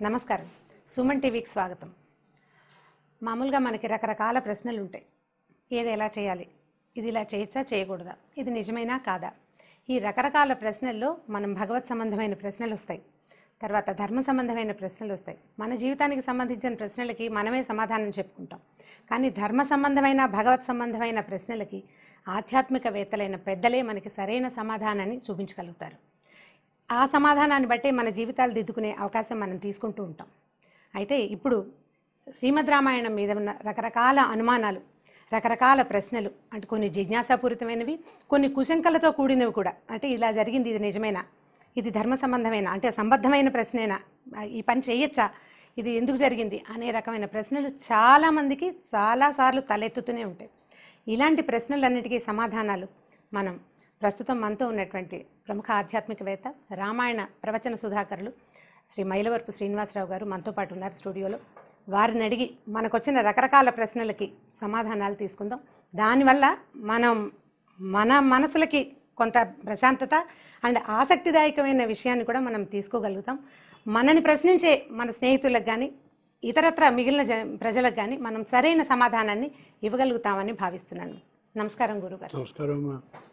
నమస్కారం సుమన్ టీవీకి స్వాగతం మామూలుగా మనకి రకరకాల ప్రశ్నలు ఉంటాయి ఏది ఎలా చేయాలి ఇది ఇలా చేయొచ్చా చేయకూడదా ఇది నిజమేనా కాదా ఈ రకరకాల ప్రశ్నల్లో మనం భగవత్ సంబంధమైన ప్రశ్నలు వస్తాయి తర్వాత ధర్మ సంబంధమైన ప్రశ్నలు వస్తాయి మన జీవితానికి సంబంధించిన ప్రశ్నలకి మనమే సమాధానం చెప్పుకుంటాం కానీ ధర్మ సంబంధమైన భగవత్ సంబంధమైన ప్రశ్నలకి ఆధ్యాత్మికవేత్తలైన పెద్దలే మనకి సరైన సమాధానాన్ని చూపించగలుగుతారు ఆ సమాధానాన్ని బట్టే మన జీవితాలు దిద్దుకునే అవకాశం మనం తీసుకుంటూ ఉంటాం అయితే ఇప్పుడు శ్రీమద్ రామాయణం మీద ఉన్న రకరకాల అనుమానాలు రకరకాల ప్రశ్నలు అంటే కొన్ని జిజ్ఞాసాపూరితమైనవి కొన్ని కుశంకలతో కూడినవి కూడా అంటే ఇలా జరిగింది ఇది నిజమేనా ఇది ధర్మ సంబంధమేనా అంటే సంబద్ధమైన ప్రశ్నేనా ఈ పని చేయొచ్చా ఇది ఎందుకు జరిగింది అనే రకమైన ప్రశ్నలు చాలామందికి చాలాసార్లు తలెత్తుతూనే ఉంటాయి ఇలాంటి ప్రశ్నలన్నిటికీ సమాధానాలు మనం ప్రస్తుతం మనతో ఉన్నటువంటి ప్రముఖ ఆధ్యాత్మికవేత్త రామాయణ ప్రవచన సుధాకరులు శ్రీ మైలవరపు శ్రీనివాసరావు గారు మనతో పాటు ఉన్నారు స్టూడియోలో వారిని అడిగి మనకొచ్చిన రకరకాల ప్రశ్నలకి సమాధానాలు తీసుకుందాం దానివల్ల మనం మన మనసులకి కొంత ప్రశాంతత అండ్ ఆసక్తిదాయకమైన విషయాన్ని కూడా మనం తీసుకోగలుగుతాం మనని ప్రశ్నించే మన స్నేహితులకు కానీ ఇతరత్ర మిగిలిన జ ప్రజలకు కానీ మనం సరైన సమాధానాన్ని ఇవ్వగలుగుతామని భావిస్తున్నాను నమస్కారం గురుగారు నమస్కారం అమ్మా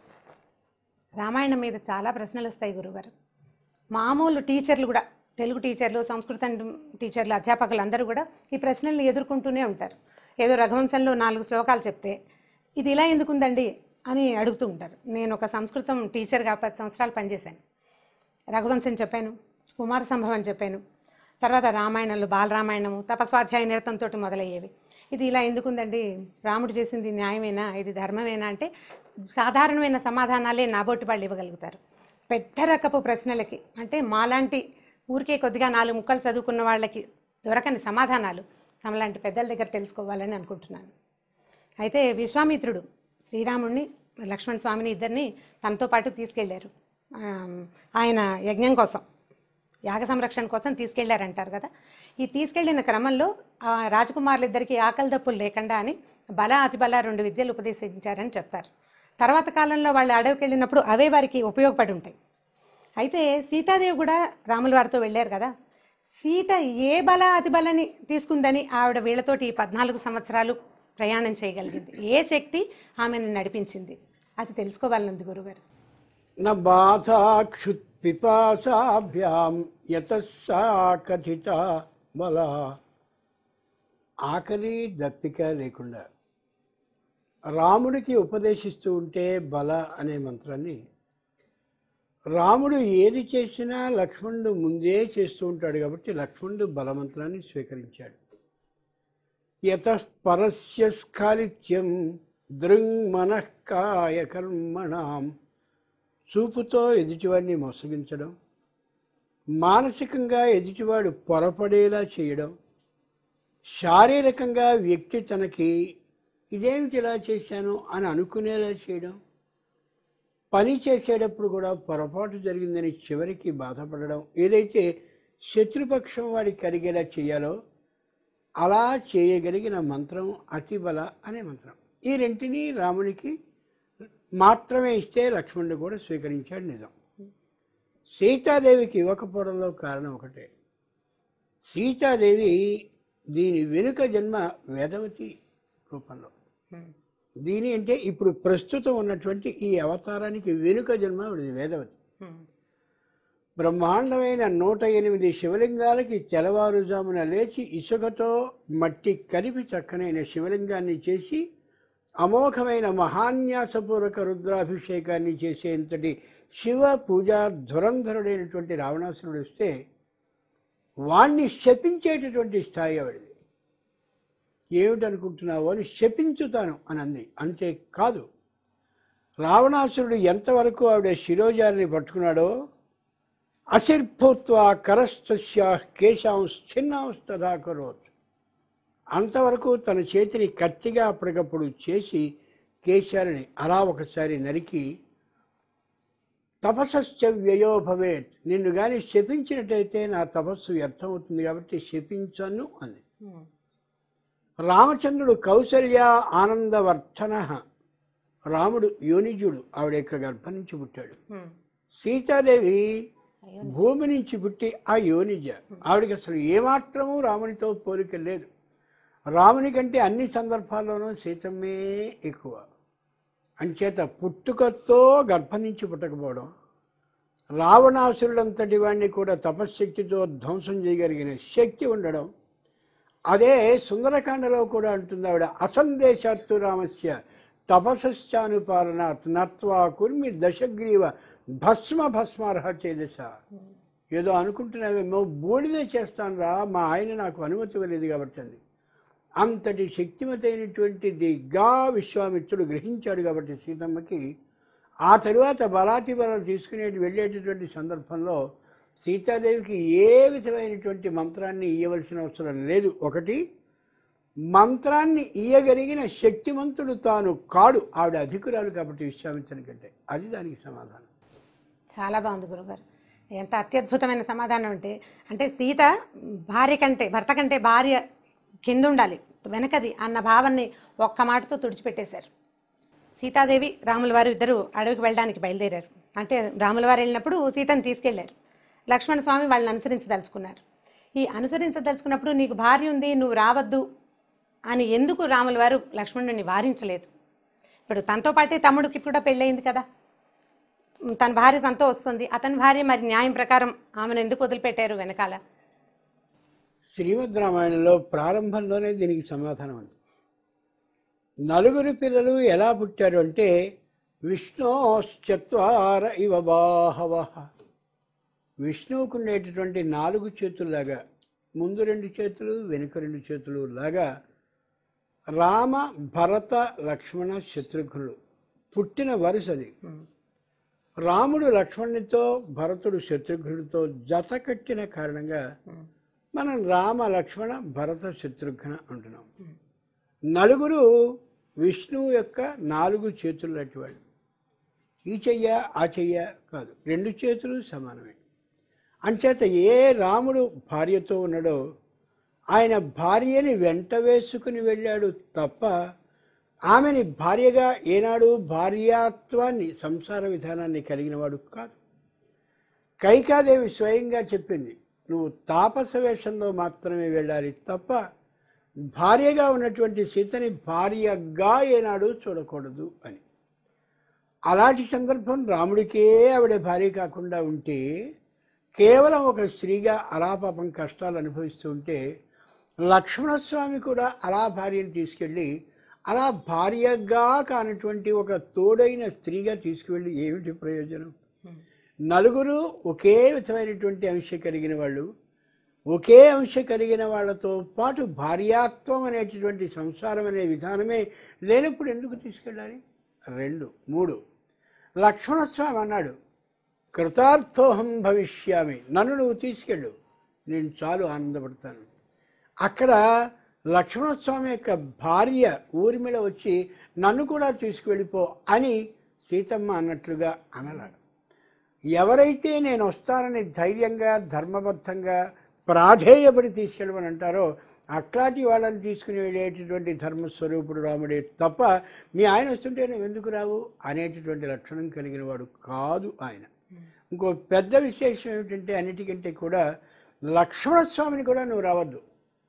రామాయణం మీద చాలా ప్రశ్నలు వస్తాయి గురుగారు మామూలు టీచర్లు కూడా తెలుగు టీచర్లు సంస్కృతం టీచర్లు అధ్యాపకులు అందరూ కూడా ఈ ప్రశ్నల్ని ఎదుర్కొంటూనే ఉంటారు ఏదో రఘువంశంలో నాలుగు శ్లోకాలు చెప్తే ఇది ఇలా ఎందుకుందండి అని అడుగుతూ ఉంటారు నేను ఒక సంస్కృతం టీచర్గా పది సంవత్సరాలు పనిచేశాను రఘువంశం చెప్పాను కుమార సంభవం చెప్పాను తర్వాత రామాయణంలో బాలరామాయణము తపస్వాధ్యాయ నిరతంతో మొదలయ్యేవి ఇది ఇలా ఎందుకుందండి రాముడు చేసింది న్యాయమేనా ఇది ధర్మమేనా అంటే సాధారణమైన సమాధానాలే నాబోటి వాళ్ళు ఇవ్వగలుగుతారు పెద్ద రకపు ప్రశ్నలకి అంటే మాలాంటి ఊరికే కొద్దిగా నాలుగు ముక్కలు చదువుకున్న వాళ్ళకి దొరకని సమాధానాలు తమలాంటి పెద్దల దగ్గర తెలుసుకోవాలని అనుకుంటున్నాను అయితే విశ్వామిత్రుడు శ్రీరాముడిని లక్ష్మణ స్వామిని ఇద్దరిని తనతో పాటు తీసుకెళ్లారు ఆ, ఆయన యజ్ఞం కోసం యాగ సంరక్షణ కోసం తీసుకెళ్లారంటారు కదా ఈ తీసుకెళ్లిన క్రమంలో ఆ రాజకుమారులిద్దరికీ ఆకలి దప్పులు లేకుండా అని బల అతిబల రెండు విద్యలు ఉపదేశించారని చెప్తారు తర్వాత కాలంలో వాళ్ళు అడవికి వెళ్ళినప్పుడు అవే వారికి ఉపయోగపడి ఉంటాయి అయితే సీతాదేవి కూడా రాముల వారితో వెళ్ళారు కదా సీత ఏ బల అతి బలని తీసుకుందని ఆవిడ వీళ్ళతోటి ఈ పద్నాలుగు సంవత్సరాలు ప్రయాణం చేయగలిగింది ఏ శక్తి ఆమెను నడిపించింది అది తెలుసుకోవాలనుంది గురుగారు న బాధాక్షుత్పిపాసాభ్యాం యతస్సా కథిత బల ఆకలి దప్పిక లేకుండా రాముడికి ఉపదేశిస్తూ ఉంటే బల అనే మంత్రాన్ని రాముడు ఏది చేసినా లక్ష్మణుడు ముందే చేస్తూ ఉంటాడు కాబట్టి లక్ష్మణుడు బలమంత్రాన్ని స్వీకరించాడు యత పరస్య స్ఖాలిత్యం దృంగ్మనఃకాయ కర్మణాం చూపుతో ఎదుటివాడిని మోసగించడం మానసికంగా ఎదుటివాడు పొరపడేలా చేయడం శారీరకంగా వ్యక్తి తనకి ఇదేమిటి ఇలా చేశాను అని అనుకునేలా చేయడం పని చేసేటప్పుడు కూడా పొరపాటు జరిగిందని చివరికి బాధపడడం ఏదైతే శత్రుపక్షం వాడికి కలిగేలా చేయాలో అలా చేయగలిగిన మంత్రం అతిబల అనే మంత్రం ఈ రెంటిని రామునికి మాత్రమే ఇస్తే లక్ష్మణుడు కూడా స్వీకరించాడు నిజం సీతాదేవికి ఇవ్వకపోవడంలో కారణం ఒకటే సీతాదేవి దీని వెనుక జన్మ వేదవతి రూపంలో దీని అంటే ఇప్పుడు ప్రస్తుతం ఉన్నటువంటి ఈ అవతారానికి వెనుక జన్మ ఆవిడది వేదవతి బ్రహ్మాండమైన నూట ఎనిమిది శివలింగాలకి తెల్లవారుజామున లేచి ఇసుకతో మట్టి కలిపి చక్కనైన శివలింగాన్ని చేసి అమోఘమైన మహాన్యాసపూర్వక రుద్రాభిషేకాన్ని చేసేంతటి శివ పూజా ధురంధరుడైనటువంటి రావణాసురుడు వస్తే వాణ్ణి శపించేటటువంటి స్థాయి ఆవిడది ఏమిటనుకుంటున్నావో అని శపించుతాను అని అంది అంతే కాదు రావణాసురుడు ఎంతవరకు ఆవిడ శిరోజారిని పట్టుకున్నాడో అశిర్భూత్వా కరస్తస్య కేశాంశ్చిన్నాంస్తథా కరోత్ అంతవరకు తన చేతిని కత్తిగా అప్పటికప్పుడు చేసి కేశాలని అలా ఒకసారి నరికి తపస్స వ్యయో భవేత్ నిన్ను కానీ శపించినట్టయితే నా తపస్సు వ్యర్థమవుతుంది కాబట్టి శపించను అంది రామచంద్రుడు కౌసల్య ఆనందవర్ధన రాముడు యోనిజుడు ఆవిడ యొక్క గర్భం నుంచి పుట్టాడు సీతాదేవి భూమి నుంచి పుట్టి ఆ యోనిజ ఆవిడకి అసలు ఏమాత్రము రామునితో పోలిక లేదు రాముని కంటే అన్ని సందర్భాల్లోనూ సీతమ్మే ఎక్కువ అంచేత పుట్టుకతో గర్భం నుంచి పుట్టకపోవడం రావణాసురుడంతటి వాడిని కూడా తపశ్శక్తితో ధ్వంసం చేయగలిగిన శక్తి ఉండడం అదే సుందరకాండలో కూడా అంటుంది ఆవిడ అసందేశాత్తు రామస్య తపస్చానుపాలనాత్ నత్వా కుర్మి దశగ్రీవ భస్మ భస్మార్హ చేదశ ఏదో అనుకుంటున్నావేమో బూడిదే చేస్తాను రా మా ఆయన నాకు అనుమతి ఇవ్వలేదు కాబట్టి అంది అంతటి శక్తిమతైనటువంటిది గా విశ్వామిత్రుడు గ్రహించాడు కాబట్టి సీతమ్మకి ఆ తరువాత బలాతి బలం తీసుకునే వెళ్ళేటటువంటి సందర్భంలో సీతాదేవికి ఏ విధమైనటువంటి మంత్రాన్ని ఇవ్వవలసిన అవసరం లేదు ఒకటి మంత్రాన్ని ఇయ్యగలిగిన శక్తిమంతుడు తాను కాడు ఆవిడ అధికురాలు కాబట్టి విశ్వామిత్రుని కంటే అది దానికి సమాధానం చాలా బాగుంది గురుగారు ఎంత అత్యద్భుతమైన సమాధానం అంటే అంటే సీత భార్య కంటే భర్త కంటే భార్య కింద ఉండాలి వెనకది అన్న భావాన్ని ఒక్క మాటతో తుడిచిపెట్టేశారు సీతాదేవి రాముల వారు ఇద్దరు అడవికి వెళ్ళడానికి బయలుదేరారు అంటే రాముల వారు వెళ్ళినప్పుడు సీతను తీసుకెళ్లారు లక్ష్మణ స్వామి వాళ్ళని అనుసరించదలుచుకున్నారు ఈ అనుసరించదలుచుకున్నప్పుడు నీకు భార్య ఉంది నువ్వు రావద్దు అని ఎందుకు రాముల వారు లక్ష్మణుడిని వారించలేదు ఇప్పుడు తనతో పాటే తమ్ముడికి కూడా పెళ్ళయింది కదా తన భార్య తనతో వస్తుంది అతని భార్య మరి న్యాయం ప్రకారం ఆమెను ఎందుకు వదిలిపెట్టారు వెనకాల శ్రీమద్ రామాయణంలో ప్రారంభంలోనే దీనికి సమాధానం ఉంది నలుగురు పిల్లలు ఎలా పుట్టారు అంటే విష్ణోశ్చత్వార ఇవ బాహవ విష్ణువుకు ఉండేటటువంటి నాలుగు చేతుల్లాగా ముందు రెండు చేతులు వెనుక రెండు చేతులు లాగా రామ భరత లక్ష్మణ శత్రుఘ్నులు పుట్టిన వరుసది రాముడు లక్ష్మణునితో భరతుడు శత్రుఘ్నుడితో జత కట్టిన కారణంగా మనం రామ లక్ష్మణ భరత శత్రుఘ్న అంటున్నాం నలుగురు విష్ణువు యొక్క నాలుగు చేతులు లాంటి వాళ్ళు ఈ చెయ్య ఆ చెయ్య కాదు రెండు చేతులు సమానమే అంచేత ఏ రాముడు భార్యతో ఉన్నాడో ఆయన భార్యని వెంట వేసుకుని వెళ్ళాడు తప్ప ఆమెని భార్యగా ఏనాడు భార్యాత్వాన్ని సంసార విధానాన్ని కలిగినవాడు కాదు కైకాదేవి స్వయంగా చెప్పింది నువ్వు తాపస వేషంలో మాత్రమే వెళ్ళాలి తప్ప భార్యగా ఉన్నటువంటి సీతని భార్యగా ఏనాడు చూడకూడదు అని అలాంటి సందర్భం రాముడికే ఆవిడ భార్య కాకుండా ఉంటే కేవలం ఒక స్త్రీగా అలా పాపం కష్టాలు అనుభవిస్తూ ఉంటే లక్ష్మణస్వామి కూడా అలా భార్యను తీసుకెళ్ళి అలా భార్యగా కానటువంటి ఒక తోడైన స్త్రీగా తీసుకువెళ్ళి ఏమిటి ప్రయోజనం నలుగురు ఒకే విధమైనటువంటి అంశ కలిగిన వాళ్ళు ఒకే అంశ కలిగిన వాళ్ళతో పాటు భార్యాత్వం అనేటటువంటి సంసారం అనే విధానమే లేనప్పుడు ఎందుకు తీసుకెళ్ళాలి రెండు మూడు లక్ష్మణస్వామి అన్నాడు కృతార్థోహం భవిష్యామి నన్ను నువ్వు తీసుకెళ్ళు నేను చాలు ఆనందపడతాను అక్కడ లక్ష్మణస్వామి యొక్క భార్య ఊర్మిళ వచ్చి నన్ను కూడా తీసుకువెళ్ళిపో అని సీతమ్మ అన్నట్లుగా అనలాడు ఎవరైతే నేను వస్తానని ధైర్యంగా ధర్మబద్ధంగా ప్రాధేయపడి తీసుకెళ్ళమని అంటారో అట్లాంటి వాళ్ళని తీసుకుని వెళ్ళేటటువంటి ధర్మస్వరూపుడు రాముడే తప్ప మీ ఆయన వస్తుంటే నువ్వు ఎందుకు రావు అనేటటువంటి లక్షణం కలిగిన వాడు కాదు ఆయన ఇంకో పెద్ద విశేషం ఏమిటంటే అన్నిటికంటే కూడా లక్ష్మణస్వామిని కూడా నువ్వు రావద్దు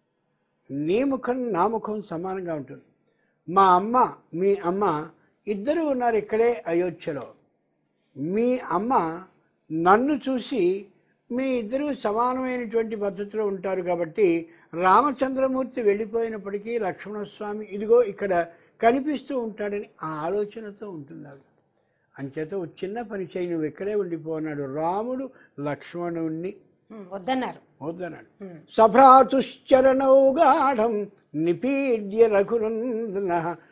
నీ ముఖం నా ముఖం సమానంగా ఉంటుంది మా అమ్మ మీ అమ్మ ఇద్దరు ఉన్నారు ఇక్కడే అయోధ్యలో మీ అమ్మ నన్ను చూసి మీ ఇద్దరు సమానమైనటువంటి పద్ధతిలో ఉంటారు కాబట్టి రామచంద్రమూర్తి వెళ్ళిపోయినప్పటికీ లక్ష్మణస్వామి ఇదిగో ఇక్కడ కనిపిస్తూ ఉంటాడని ఆ ఆలోచనతో ఉంటుంది ఆవిడ అంచేత ఓ చిన్న పని చేయి నువ్వు ఇక్కడే ఉండిపోన్నాడు రాముడు లక్ష్మణుణ్ణి ఉమ్, వద్దన్నారు వద్దన్నాడు సభ్రాతుశ్చరణౌ గాఢం నిపీడ్య రఘునందన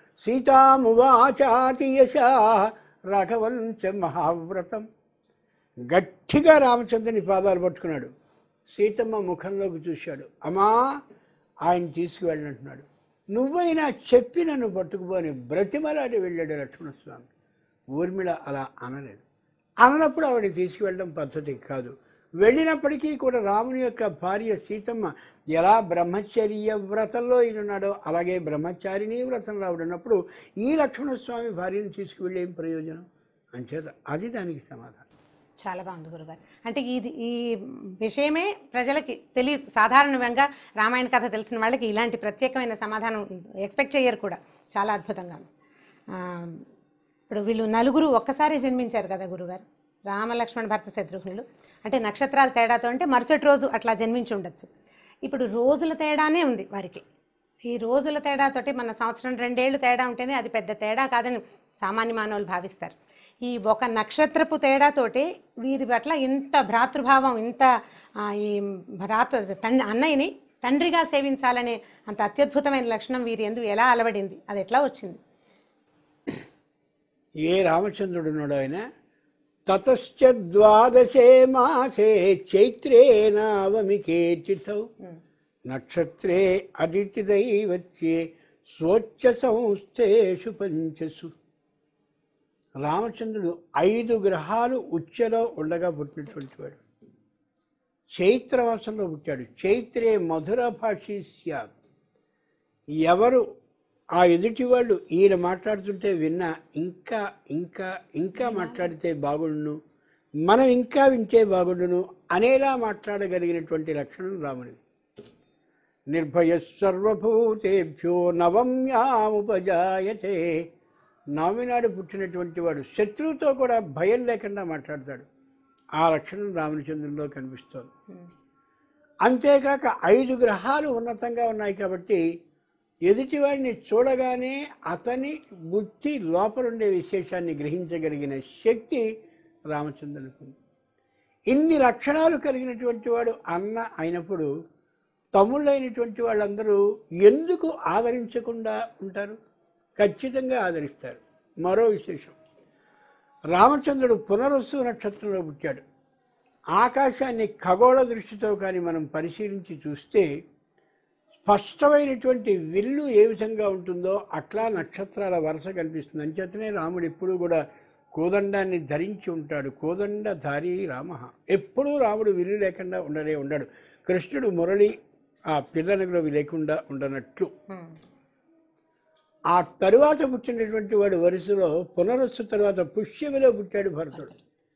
సీతామువాచాతి యశ రాఘవంచ మహావ్రతం గట్టిగా రామచంద్రుని పాదాలు పట్టుకున్నాడు సీతమ్మ ముఖంలోకి చూశాడు అమ్మా ఆయన తీసుకువెళ్ళంటున్నాడు నువ్వైనా చెప్పి నన్ను పట్టుకుపోని బ్రతిమలాడి వెళ్ళాడు లక్ష్మణస్వామి ఊర్మిళ అలా అనలేదు అననప్పుడు ఆవిడ తీసుకువెళ్ళడం పద్ధతి కాదు వెళ్ళినప్పటికీ కూడా రాముని యొక్క భార్య సీతమ్మ ఎలా బ్రహ్మచర్య వ్రతంలో ఈయనున్నాడో అలాగే బ్రహ్మచారిణీ వ్రతంలో ఆవిడన్నప్పుడు ఈ లక్ష్మణస్వామి భార్యను తీసుకువెళ్ళి ఏం ప్రయోజనం అంచేత అది దానికి సమాధానం చాలా బాగుంది గురుగారు అంటే ఇది ఈ విషయమే ప్రజలకి తెలియ సాధారణంగా రామాయణ కథ తెలిసిన వాళ్ళకి ఇలాంటి ప్రత్యేకమైన సమాధానం ఎక్స్పెక్ట్ చేయరు కూడా చాలా అద్భుతంగా ఉంది. ఆ, ఇప్పుడు వీళ్ళు నలుగురు ఒక్కసారి జన్మించారు కదా గురుగారు రామ లక్ష్మణ భరత శత్రుఘ్నులు అంటే నక్షత్రాల తేడాతో అంటే మరుసటి రోజు అట్లా జన్మించి ఉండొచ్చు ఇప్పుడు రోజుల తేడానే ఉంది వారికి ఈ రోజుల తేడాతోటి మన సంవత్సరం రెండేళ్ళు తేడా ఉంటేనే అది పెద్ద తేడా కాదని సామాన్య మానవులు భావిస్తారు ఈ ఒక నక్షత్రపు తేడాతోటి వీరి పట్ల ఇంత భ్రాతృభావం ఇంత ఆ, ఈ భ్రాత తండ్రి అన్నయ్యని తండ్రిగా సేవించాలనే అంత అత్యద్భుతమైన లక్షణం వీరి ఎందు ఎలా అలవడింది అది ఎట్లా వచ్చింది ఏ రామచంద్రుడు ఉన్నాడో ఆయన తతశ్చ ద్వాదశే మాసే చైత్రే నవమికే తిథౌ నక్షత్రే అదితిదైవత్యే స్వచ్ఛ సంస్థేషు పంచసు రామచంద్రుడు ఐదు గ్రహాలు ఉచ్చలో ఉండగా పుట్టినటువంటి వాడు చైత్రమాసంలో పుట్టాడు చైత్రే మధుర భాషీ స్యాత్ ఎవరు ఆ ఎదుటి వాళ్ళు ఈయన మాట్లాడుతుంటే విన్నా ఇంకా ఇంకా ఇంకా మాట్లాడితే బాగుండును మనం ఇంకా వింటే బాగుండును అనేలా మాట్లాడగలిగినటువంటి లక్షణం రామునిది నిర్భయ సర్వభూతేభ్యో నవమ్యాముపజాయతే నవమి నాడు పుట్టినటువంటి వాడు శత్రువుతో కూడా భయం లేకుండా మాట్లాడతాడు ఆ లక్షణం రామచంద్రుల్లో కనిపిస్తోంది అంతేకాక ఐదు గ్రహాలు ఉన్నతంగా ఉన్నాయి కాబట్టి ఎదుటివాడిని చూడగానే అతని బుద్ధి లోపలుండే విశేషాన్ని గ్రహించగలిగిన శక్తి రామచంద్రునికి ఉంది. ఇన్ని లక్షణాలు కలిగినటువంటి వాడు అన్న అయినప్పుడు తమ్ముళ్ళైనటువంటి వాళ్ళందరూ ఎందుకు ఆదరించకుండా ఉంటారు ఖచ్చితంగా ఆదరిస్తారు మరో విశేషం రామచంద్రుడు పునరుస్సు నక్షత్రంలో పుట్టాడు ఆకాశాన్ని ఖగోళ దృష్టితో కానీ మనం పరిశీలించి చూస్తే స్పష్టమైనటువంటి విల్లు ఏ విధంగా ఉంటుందో అట్లా నక్షత్రాల వరుస కనిపిస్తుంది అంచేతనే రాముడు ఎప్పుడూ కూడా కోదండాన్ని ధరించి ఉంటాడు కోదండధారి రామ ఎప్పుడూ రాముడు విల్లు లేకుండా ఉండనే ఉండడు కృష్ణుడు మురళి ఆ పిల్లనలో లేకుండా ఉండనట్లు ఉమ్. ఆ తరువాత పుట్టినటువంటి వాడు వరుసలో పునరస్సు తర్వాత పుష్యమిలో పుట్టాడు భరతుడు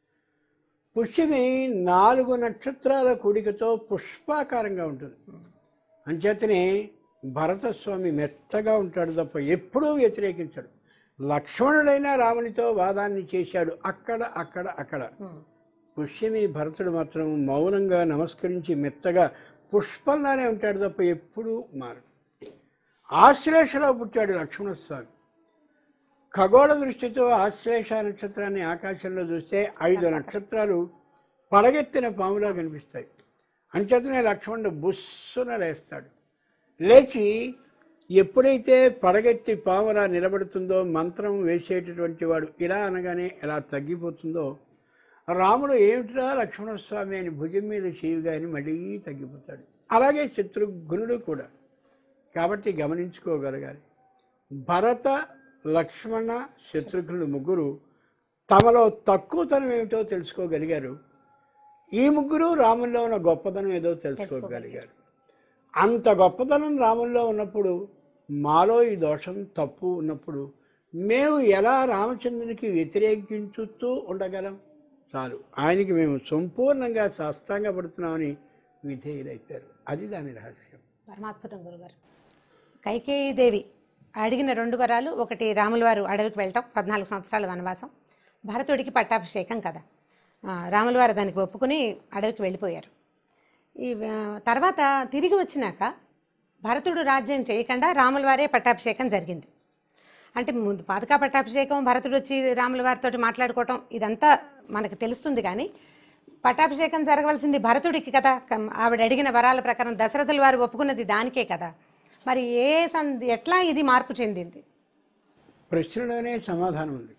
పుష్యమి నాలుగు నక్షత్రాల కూడికతో పుష్పాకారంగా ఉంటుంది అంచేతనే భరతస్వామి మెత్తగా ఉంటాడు తప్ప ఎప్పుడూ వ్యతిరేకించాడు లక్ష్మణుడైనా రామునితో వాదాన్ని చేశాడు అక్కడ అక్కడ అక్కడ ఉమ్. పుష్యమి భరతుడు మాత్రం మౌనంగా నమస్కరించి మెత్తగా పుష్పంలానే ఉంటాడు తప్ప ఎప్పుడూ మారడు ఆశ్లేషలో పుట్టాడు లక్ష్మణస్వామి ఖగోళ దృష్టితో ఆశ్లేష నక్షత్రాన్ని ఆకాశంలో చూస్తే ఐదు నక్షత్రాలు పడగెత్తిన పాములా కనిపిస్తాయి అంచేతనే లక్ష్మణుడు బుస్సున లేస్తాడు లేచి ఎప్పుడైతే పడగెత్తి పాములా నిలబడుతుందో మంత్రం వేసేటటువంటి వాడు ఇలా అనగానే ఎలా తగ్గిపోతుందో రాముడు ఏమిట్రా లక్ష్మణస్వామి అని భుజం మీద చేయుగా అని మళ్ళీ తగ్గిపోతాడు అలాగే శత్రుఘ్నుడు కూడా కాబట్టి గమనించుకోగలగాలి భరత లక్ష్మణ శత్రుఘ్నుడు ముగ్గురు తమలో తక్కువతనం ఏమిటో తెలుసుకోగలిగారు ఈ ముగ్గురు రాముల్లో ఉన్న గొప్పతనం ఏదో తెలుసుకోగలిగారు అంత గొప్పతనం రాముల్లో ఉన్నప్పుడు మాలో ఈ దోషం తప్పు ఉన్నప్పుడు మేము ఎలా రామచంద్రునికి వ్యతిరేకించుతూ ఉండగలం చాలు ఆయనకి మేము సంపూర్ణంగా సాష్టాంగపడుతున్నామని విధేయులైపోయారు అది దాని రహస్యం పరమాద్భుతం గురుగారు కైకేయి దేవి అడిగిన రెండు వరాలు ఒకటి రాముల వారు అడవికి వెళ్ళటం పద్నాలుగు సంవత్సరాల వనవాసం భరతుడికి పట్టాభిషేకం కదా ఆ, రాముల వారు దానికి ఒప్పుకుని అడవికి వెళ్ళిపోయారు ఈ ఆ, తర్వాత తిరిగి వచ్చినాక భరతుడు రాజ్యం చేయకుండా రాముల వారే పట్టాభిషేకం జరిగింది అంటే ముందు పాదుకా పట్టాభిషేకం భరతుడు వచ్చి రాముల వారితో మాట్లాడుకోవటం ఇదంతా మనకు తెలుస్తుంది కానీ పట్టాభిషేకం జరగవలసింది భరతుడికి కదా కం- ఆవిడ అడిగిన వరాల ప్రకారం దశరథుల వారు ఒప్పుకున్నది దానికే కదా మరి ఏ సంద్ ఎట్లా ఇది మార్పు చెందింది ప్రశ్నలోనే సమాధానం ఉంది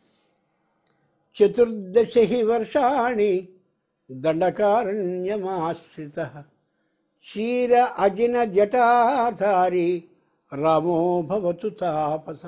చతుర్దశ హి వర్షాణి దండకారణ్యమాశ్రిత క్షీర అజిన జటాధారి రామో భవతు తాపస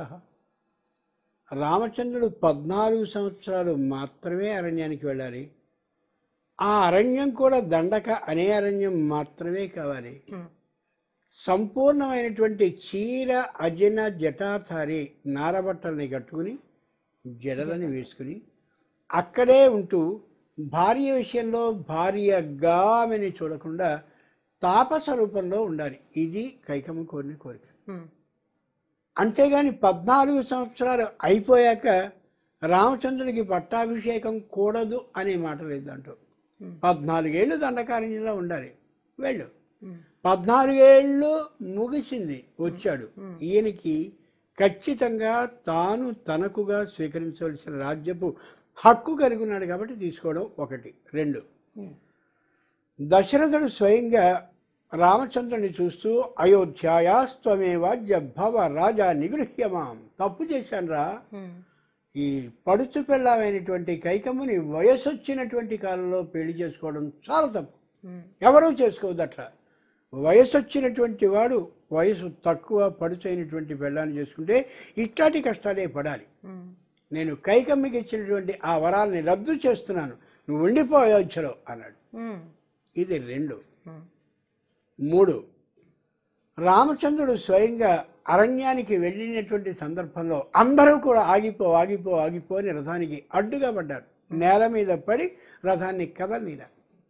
రామచంద్రుడు పద్నాలుగు సంవత్సరాలు మాత్రమే అరణ్యానికి వెళ్ళాలి ఆ అరణ్యం కూడా దండక అనే అరణ్యం మాత్రమే కావాలి హ్మ్. సంపూర్ణమైనటువంటి చీర అజిన జటాధారి నారబట్టల్ని కట్టుకుని జడలని వేసుకుని అక్కడే ఉంటూ భార్య విషయంలో భార్యగా ఆమెని చూడకుండా తాపస రూపంలో ఉండాలి ఇది కైకమ్మ కోరిన కోరిక ఉమ్, అంతేగాని పద్నాలుగు సంవత్సరాలు అయిపోయాక రామచంద్రుడికి పట్టాభిషేకం కూడదు అనే మాట లేదు దాంట్లో పద్నాలుగేళ్ళు దండకారణ్యంలో ఉండాలి వెళ్ళు పద్నాలుగేళ్ళు ముగిసింది వచ్చాడు ఈయనకి ఖచ్చితంగా తాను తనకుగా స్వీకరించవలసిన రాజ్యపు హక్కు కలిగి ఉన్నాడు కాబట్టి తీసుకోవడం ఒకటి రెండు ఉమ్, దశరథుడు స్వయంగా రామచంద్రుని చూస్తూ అయోధ్యాయాస్త్వమేవాజ్య భవ రాజా నిగృహ్యమాం తప్పు చేశానురా ఉమ్, ఈ పడుచు పిల్లమైనటువంటి కైకమ్మని వయసు వచ్చినటువంటి కాలంలో పెళ్లి చేసుకోవడం చాలా తప్పు ఉమ్, ఎవరూ చేసుకోవద్దు అట్లా వయసు వచ్చినటువంటి వాడు వయసు తక్కువ పడుచైనటువంటి పెళ్ళాన్ని చేసుకుంటే ఇట్లాంటి కష్టాలే పడాలి ఉమ్, నేను కైకమ్మకి ఇచ్చినటువంటి ఆ వరాల్ని రద్దు చేస్తున్నాను నువ్వు ఉండిపో అయోధ్యలో అన్నాడు ఉమ్, ఇది రెండు ఉమ్, మూడు రామచంద్రుడు స్వయంగా అరణ్యానికి వెళ్ళినటువంటి సందర్భంలో అందరూ కూడా ఆగిపో ఆగిపో ఆగిపో అని రథానికి అడ్డుగా పడ్డారు నేల మీద పడి రథాన్ని కదలిరా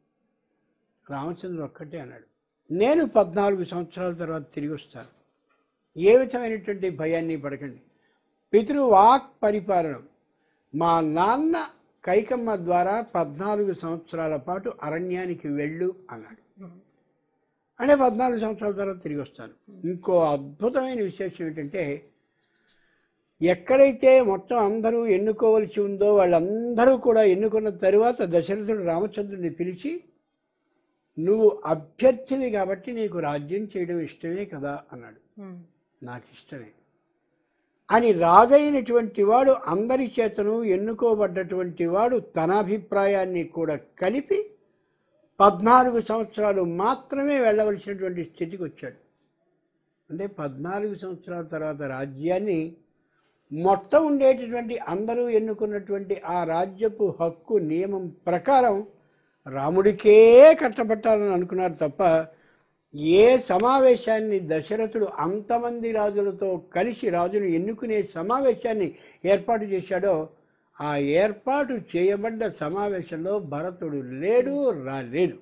రామచంద్రుడు ఒక్కటే అన్నాడు నేను పద్నాలుగు సంవత్సరాల తర్వాత తిరిగి వస్తాను ఏ విధమైనటువంటి భయాన్ని పడకండి పితృవాక్ పరిపాలనం మా నాన్న కైకమ్మ ద్వారా పద్నాలుగు సంవత్సరాల పాటు అరణ్యానికి వెళ్ళు అన్నాడు అంటే పద్నాలుగు సంవత్సరాల తర్వాత తిరిగి వస్తాను ఇంకో అద్భుతమైన విశేషం ఏంటంటే ఎక్కడైతే మొత్తం అందరూ ఎన్నుకోవలసి ఉందో వాళ్ళందరూ కూడా ఎన్నుకున్న తరువాత దశరథుడు రామచంద్రుడిని పిలిచి నువ్వు అభ్యర్థివి కాబట్టి నీకు రాజ్యం చేయడం ఇష్టమే కదా అన్నాడు ఉమ్, నాకు ఇష్టమే అని రాజైనటువంటి వాడు అందరి చేతను ఎన్నుకోబడ్డటువంటి వాడు తన అభిప్రాయాన్ని కూడా కలిపి పద్నాలుగు సంవత్సరాలు మాత్రమే వెళ్ళవలసినటువంటి స్థితికి వచ్చాడు అంటే పద్నాలుగు సంవత్సరాల తర్వాత రాజ్యాన్ని మొత్తం ఉండేటటువంటి అందరూ ఎన్నుకున్నటువంటి ఆ రాజ్యపు హక్కు నియమం ప్రకారం రాముడికే కట్టబట్టాలని అనుకున్నారు తప్ప ఏ సమావేశాన్ని దశరథుడు అంతమంది రాజులతో కలిసి రాజును ఎన్నుకునే సమావేశాన్ని ఏర్పాటు చేశాడో ఆ ఏర్పాటు చేయబడ్డ సమావేశంలో భరతుడు లేడు రాలేడు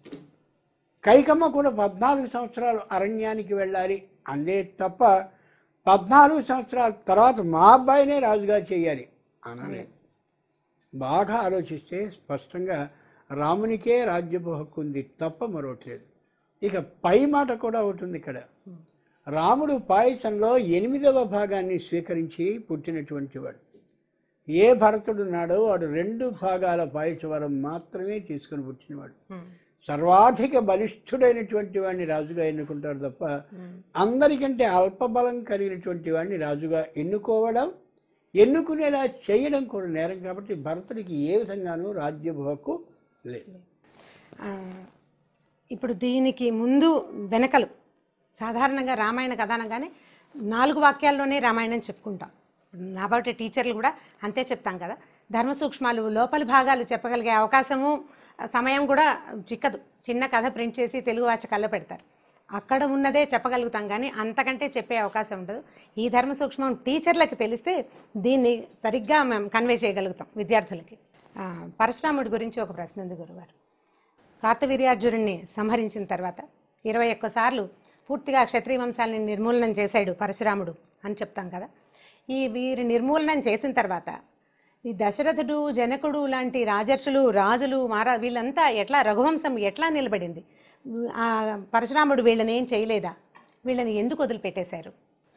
కైకమ్మ కూడా పద్నాలుగు సంవత్సరాలు అరణ్యానికి వెళ్ళాలి అందే తప్ప పద్నాలుగు సంవత్సరాల తర్వాత మా అబ్బాయినే రాజుగా చేయాలి అనలేదు బాగా ఆలోచిస్తే స్పష్టంగా రామునికే రాజ్యపు హక్కు ఉంది తప్ప మరొకట్లేదు ఇక పై మాట కూడా ఉంటుంది ఇక్కడ రాముడు పాయసంలో ఎనిమిదవ భాగాన్ని స్వీకరించి పుట్టినటువంటి వాడు ఏ భరతుడు నాడో వాడు రెండు భాగాల పాయసవరం మాత్రమే తీసుకుని పుట్టినవాడు ఉమ్, సర్వాధిక బలిష్ఠుడైనటువంటి వాడిని రాజుగా ఎన్నుకుంటారు తప్ప అందరికంటే అల్పబలం కలిగినటువంటి వాడిని రాజుగా ఎన్నుకోవడం ఎన్నుకునేలా చేయడం కూడా నేరం కాబట్టి భరతుడికి ఏ విధంగానూ రాజ్యపు హక్కు లేదు ఆ, ఇప్పుడు దీనికి ముందు వెనకలు సాధారణంగా రామాయణ కథ అనగానే నాలుగు వాక్యాల్లోనే రామాయణం చెప్పుకుంటాం నాబాటి టీచర్లు కూడా అంతే చెప్తాం కదా ధర్మ సూక్ష్మాలు లోపలి భాగాలు చెప్పగలిగే అవకాశము ఆ, సమయం కూడా చిక్కదు చిన్న కథ ప్రింట్ చేసి తెలుగు వాచకాల్లో పెడతారు అక్కడ ఉన్నదే చెప్పగలుగుతాం కానీ అంతకంటే చెప్పే అవకాశం ఉండదు ఈ ధర్మ సూక్ష్మం టీచర్లకు తెలిస్తే దీన్ని సరిగ్గా మేము కన్వే చేయగలుగుతాం విద్యార్థులకి ఆ, పరశురాముడి గురించి ఒక ప్రశ్న ఉంది గురువారు కార్తవీర్యార్జునుడిని సంహరించిన తర్వాత ఇరవై ఒక్కసార్లు పూర్తిగా క్షత్రియ వంశాలని నిర్మూలనం చేశాడు పరశురాముడు అని చెప్తాం కదా ఈ వీరి నిర్మూలనం చేసిన తర్వాత ఈ దశరథుడు జనకుడు లాంటి రాజర్షులు రాజులు మారా వీళ్ళంతా ఎట్లా రఘువంశం ఎట్లా నిలబడింది ఆ పరశురాముడు వీళ్ళని ఏం చేయలేదా వీళ్ళని ఎందుకు వదిలిపెట్టేశారు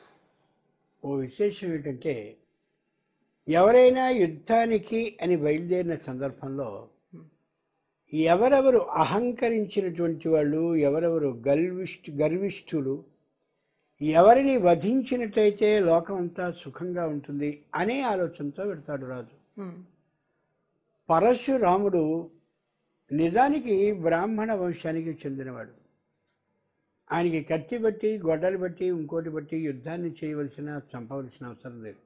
ఓ విశేషం ఏంటంటే ఎవరైనా యుద్ధానికి అని బయలుదేరిన సందర్భంలో ఎవరెవరు అహంకరించినటువంటి వాళ్ళు ఎవరెవరు గర్విష్ఠు గర్విష్ఠులు ఎవరిని వధించినట్లయితే లోకం అంతా సుఖంగా ఉంటుంది అనే ఆలోచనతో పెడతాడు రాజు ఉమ్, పరశురాముడు నిజానికి బ్రాహ్మణ వంశానికి చెందినవాడు ఆయనకి కత్తి బట్టి గొడ్డలు బట్టి ఇంకోటి బట్టి యుద్ధాన్ని చేయవలసిన చంపవలసిన అవసరం లేదు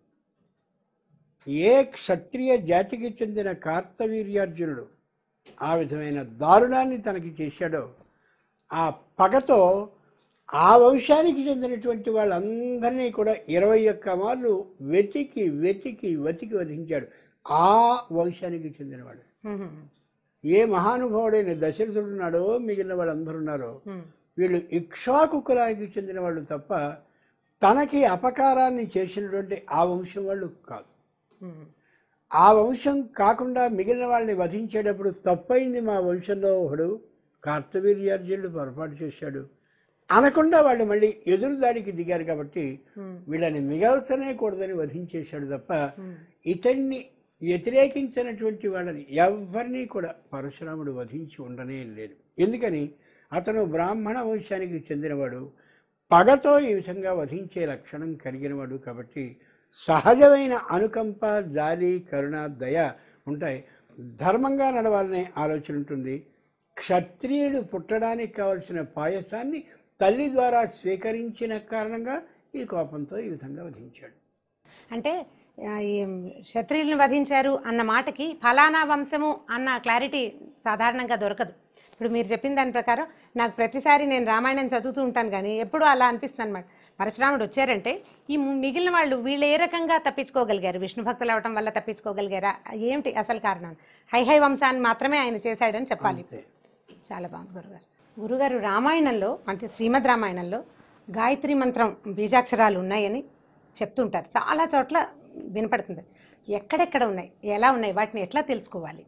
ఏ క్షత్రియ జాతికి చెందిన కార్తవీర్యార్జునుడు ఆ విధమైన దారుణాన్ని తనకి చేశాడో ఆ పగతో ఆ వంశానికి చెందినటువంటి వాళ్ళందరినీ కూడా ఇరవై ఒక్క మార్లు వెతికి వెతికి వెతికి వధించాడు ఆ వంశానికి చెందినవాడు ఉమ్, ఏ మహానుభావుడైన దశరథుడు ఉన్నాడో మిగిలిన వాళ్ళందరూ ఉన్నారో ఉమ్, వీళ్ళు ఇక్ష్వాకు కులానికి చెందిన వాళ్ళు తప్ప తనకి అపకారాన్ని చేసినటువంటి ఆ వంశం వాళ్ళు కాదు ఉమ్, ఆ వంశం కాకుండా మిగిలిన వాళ్ళని వధించేటప్పుడు తప్పైంది మా వంశంలో ఒకడు కార్తవీర్యార్జునుడు పొరపాటు చేశాడు అనకుండా వాళ్ళు మళ్ళీ ఎదురు దాడికి దిగారు కాబట్టి ఉమ్, వీళ్ళని మిగల్చనే కూడదని వధించేశాడు తప్ప ఉమ్, ఇతన్ని వ్యతిరేకించినటువంటి వాళ్ళని ఎవరినీ కూడా పరశురాముడు వధించి ఉండనే లేదు ఎందుకని అతను బ్రాహ్మణ వంశానికి చెందినవాడు పగతో ఈ విధంగా వధించే లక్షణం కలిగినవాడు కాబట్టి సహజమైన అనుకంప జాలి కరుణ దయ ఉంటాయి ధర్మంగా నడవాలనే ఆలోచన ఉంటుంది క్షత్రియుడు పుట్టడానికి కావలసిన పాయసాన్ని తల్లి ద్వారా స్వీకరించిన కారణంగా ఈ కోపంతో ఈ విధంగా వధించాడు అంటే ఆ, ఈ క్షత్రియులను వధించారు అన్న మాటకి ఫలానా వంశము అన్న క్లారిటీ సాధారణంగా దొరకదు ఇప్పుడు మీరు చెప్పిన దాని ప్రకారం నాకు ప్రతిసారి నేను రామాయణం చదువుతూ ఉంటాను కానీ ఎప్పుడూ అలా అనిపిస్తుంది అనమాట పరశురాముడు వచ్చారంటే ఈ ము- మిగిలిన వాళ్ళు వీళ్ళు ఏ రకంగా తప్పించుకోగలిగారు విష్ణు భక్తులు అవటం వల్ల తప్పించుకోగలిగారా ఏమిటి అసలు కారణం హై హై వంశాన్ని మాత్రమే ఆయన చేశాడని చెప్పాలి అంతే చాలా బాగుంది గురుగారు గురుగారు రామాయణంలో అంటే శ్రీమద్ రామాయణంలో గాయత్రి మంత్రం బీజాక్షరాలు ఉన్నాయని చెప్తుంటారు చాలా చోట్ల వినపడుతుంది ఎక్కడెక్కడ ఉన్నాయి ఎలా ఉన్నాయి వాటిని ఎట్లా తెలుసుకోవాలి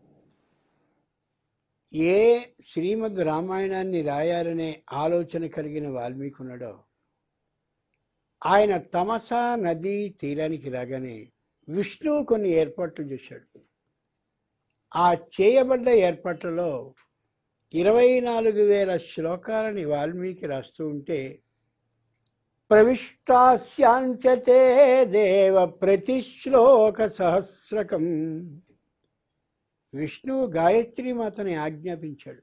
ఏ శ్రీమద్ రామాయణాన్ని రాయాలనే ఆలోచన కలిగిన వాల్మీకి ఉన్నాడో ఆయన తమసా నది తీరానికి రాగానే విష్ణువు కొన్ని ఏర్పాట్లు చేశాడు ఆ చేయబడ్డ ఏర్పాట్లలో ఇరవై నాలుగు వేల శ్లోకాలని వాల్మీకి రాస్తూ ఉంటే ప్రవిష్టాస్యాంచతే దేవ ప్రతి శ్లోక సహస్రకం విష్ణువు గాయత్రి మాతని ఆజ్ఞాపించాడు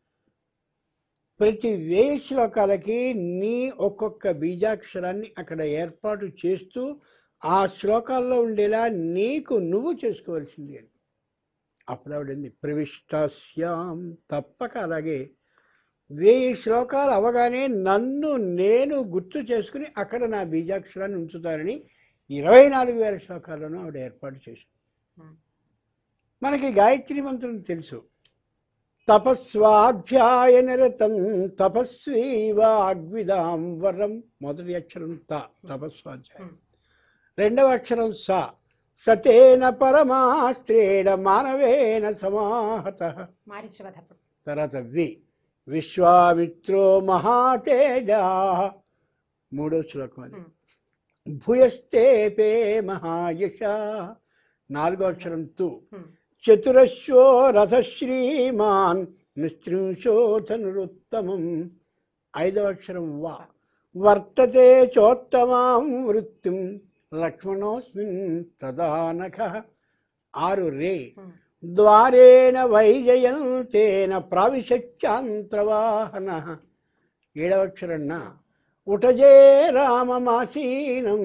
ప్రతి వేయి శ్లోకాలకి నీ ఒక్కొక్క బీజాక్షరాన్ని అక్కడ ఏర్పాటు చేస్తూ ఆ శ్లోకాల్లో ఉండేలా నీకు నువ్వు చేసుకోవాల్సింది అని అప్పుడు ఆవిడంది ప్రవిష్టాస్యాం తప్పక అలాగే వెయ్యి శ్లోకాలు అవగానే నన్ను నేను గుర్తు చేసుకుని అక్కడ నా బీజాక్షరాన్ని ఉంచుతానని ఇరవై నాలుగు వేల శ్లోకాలను ఆవిడ ఏర్పాటు చేసింది మనకి గాయత్రి మంత్రం తెలుసు తపస్వాధ్యాయ నిరతం తపస్వీ వాగ్విదాం వరం మొదటి అక్షరం త తపస్వాధ్యాయం రెండవ అక్షరం స సతేన పరమాస్త్రేణ మానవేన సమాహత మారీచవధప్పుడు తర్వాత వి విశ్వామిత్రో మహాతేజ మూడో శ్లోకం అది భూయస్తే పే మహాయశ నాలుగో అక్షరం తు చతురశ్వో రథ శ్రీమాన్ నిస్త్రింశోధనురుత్తమం ఐదవ అక్షరం వా వర్తతే చోత్తమాం వృత్తిం లక్ష్మణోస్మిన్ తదానక ఆరు రే ద్వారేణ వైజయంతేన ప్రావిశత్యాంత్రవాహన ఏడవక్షరం నా ఉటజే రామమాసీనం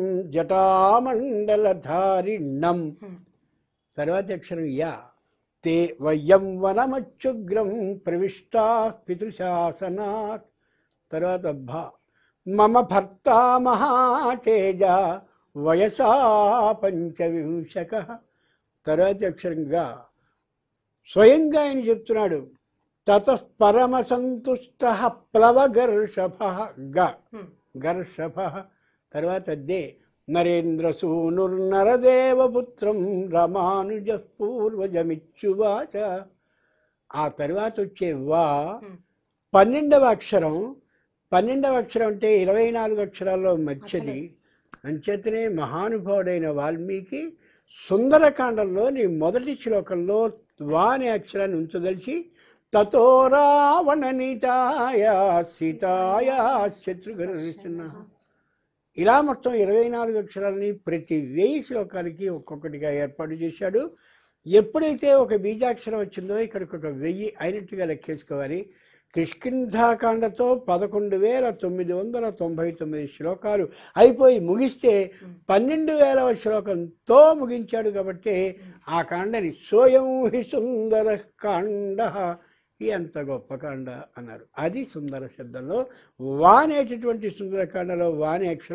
జటామండలధారిణం తర్వాత అక్షరం యా తే వయం వనమచ్చుగ్రం ప్రవిష్టా పితృశాసనాత్ తర్వాత భ మమ భర్త మహాతేజ వయసా పంచవింశక తర్వాత అక్షరంగా స్వయంగా ఆయన చెప్తున్నాడు తత పరమ సంతుష్ట ప్లవగర్షభ గ గర్షభ తర్వాత దే నరేంద్ర సూనుర్నరదేవపుత్రం రామానుజ పూర్వజమిచ్చువాచ ఆ తర్వాత వచ్చే వా పన్నెండవ అక్షరం పన్నెండవ అక్షరం అంటే ఇరవై నాలుగు అక్షరాల్లో మధ్యది అంచేతనే మహానుభావుడైన వాల్మీకి సుందరకాండంలోని మొదటి శ్లోకంలో వా అనే అక్షరాన్ని ఉంచదలిచి తతో రావణ నీతాయ సీతాయ శత్రుఘర్షణ ఇలా మొత్తం ఇరవై నాలుగు అక్షరాలని ప్రతి వెయ్యి శ్లోకాలకి ఒక్కొక్కటిగా ఏర్పాటు చేశాడు ఎప్పుడైతే ఒక బీజాక్షరం వచ్చిందో ఇక్కడికి ఒక వెయ్యి అయినట్టుగా లెక్కేసుకోవాలి కిష్కింధాకాండతో పదకొండు వేల తొమ్మిది వందల తొంభై తొమ్మిది శ్లోకాలు అయిపోయి ముగిస్తే పన్నెండు వేలవ శ్లోకంతో ముగించాడు కాబట్టి ఆ కాండని సోయం హి సుందర కాండ ఎంత గొప్ప కాండ అన్నారు అది సుందర శబ్దంలో వానేటటువంటి సుందరకాండలో వానే అక్షరం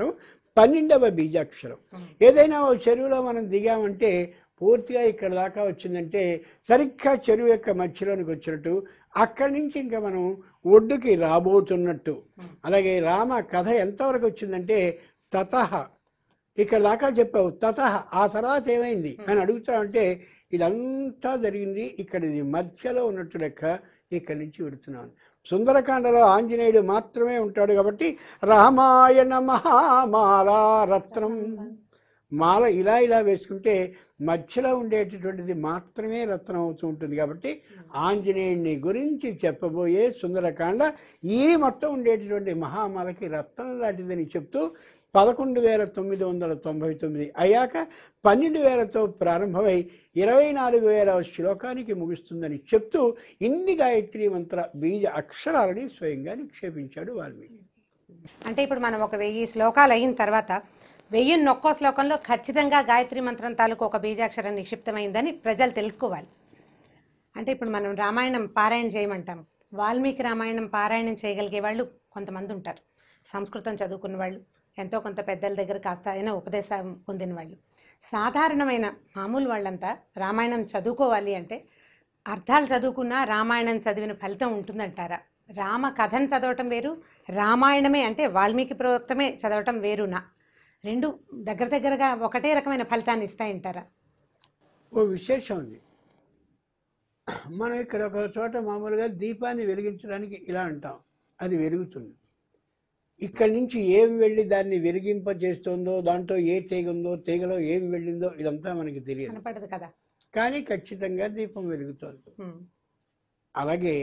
పన్నెండవ బీజాక్షరం ఏదైనా ఓ చెరువులో మనం దిగామంటే పూర్తిగా ఇక్కడ దాకా వచ్చిందంటే సరిగ్గా చెరువు యొక్క మధ్యలోనికి వచ్చినట్టు అక్కడి నుంచి ఇంకా మనం ఒడ్డుకి రాబోతున్నట్టు అలాగే రామ కథ ఎంతవరకు వచ్చిందంటే తతహ ఇక్కడ దాకా చెప్పావు తత ఆ తర్వాత ఏమైంది అని అడుగుతామంటే ఇదంతా జరిగింది ఇక్కడ ఇది మధ్యలో ఉన్నట్టు లెక్క ఇక్కడి నుంచి విడుతున్నాను సుందరకాండలో ఆంజనేయుడు మాత్రమే ఉంటాడు కాబట్టి రామాయణ మహామాల రత్నం మాల ఇలా ఇలా వేసుకుంటే మధ్యలో ఉండేటటువంటిది మాత్రమే రత్నం అవుతూ ఉంటుంది కాబట్టి ఆంజనేయుడిని గురించి చెప్పబోయే సుందరకాండ ఈ మొత్తం ఉండేటటువంటి మహామాలకి రత్నం లాంటిదని చెప్తూ పదకొండు వేల తొమ్మిది వందల తొంభై తొమ్మిది అయ్యాక పన్నెండు వేలతో ప్రారంభమై ఇరవై నాలుగు వేల శ్లోకానికి ముగుస్తుందని చెప్తూ ఇన్ని గాయత్రి మంత్ర బీజ అక్షరాలని స్వయంగా నిక్షేపించాడు వాల్మీకి అంటే ఇప్పుడు మనం ఒక వెయ్యి శ్లోకాలు అయిన తర్వాత వెయ్యి ఒక్కో శ్లోకంలో ఖచ్చితంగా గాయత్రి మంత్రం తాలూకు ఒక బీజాక్షరం నిక్షిప్తమైందని ప్రజలు తెలుసుకోవాలి అంటే ఇప్పుడు మనం రామాయణం పారాయణ చేయమంటాం వాల్మీకి రామాయణం పారాయణం చేయగలిగే వాళ్ళు కొంతమంది ఉంటారు సంస్కృతం చదువుకున్న వాళ్ళు ఎంతో కొంత పెద్దల దగ్గర కాస్త అయినా ఉపదేశం పొందిన వాళ్ళు సాధారణమైన మామూలు వాళ్ళంతా రామాయణం చదువుకోవాలి అంటే అర్థాలు చదువుకున్నా రామాయణం చదివిన ఫలితం ఉంటుందంటారా రామ కథను చదవటం వేరు రామాయణమే అంటే వాల్మీకి ప్రోక్తమే చదవటం వేరునా రెండు దగ్గర దగ్గరగా ఒకటే రకమైన ఫలితాన్ని ఇస్తాయంటారా ఓ విశేషం ఉంది మనం ఇక్కడ ఒక చోట మామూలుగా దీపాన్ని వెలిగించడానికి ఇలా అంటాం అది వెలుగుతుంది ఇక్కడి నుంచి ఏం వెళ్ళి దాన్ని వెలిగింపజేస్తుందో దాంట్లో ఏ తీగ ఉందో తీగలో ఏం వెళ్ళిందో ఇదంతా మనకి తెలియదు కనపడదు కదా కానీ ఖచ్చితంగా దీపం వెలుగుతోంది ఉమ్, అలాగే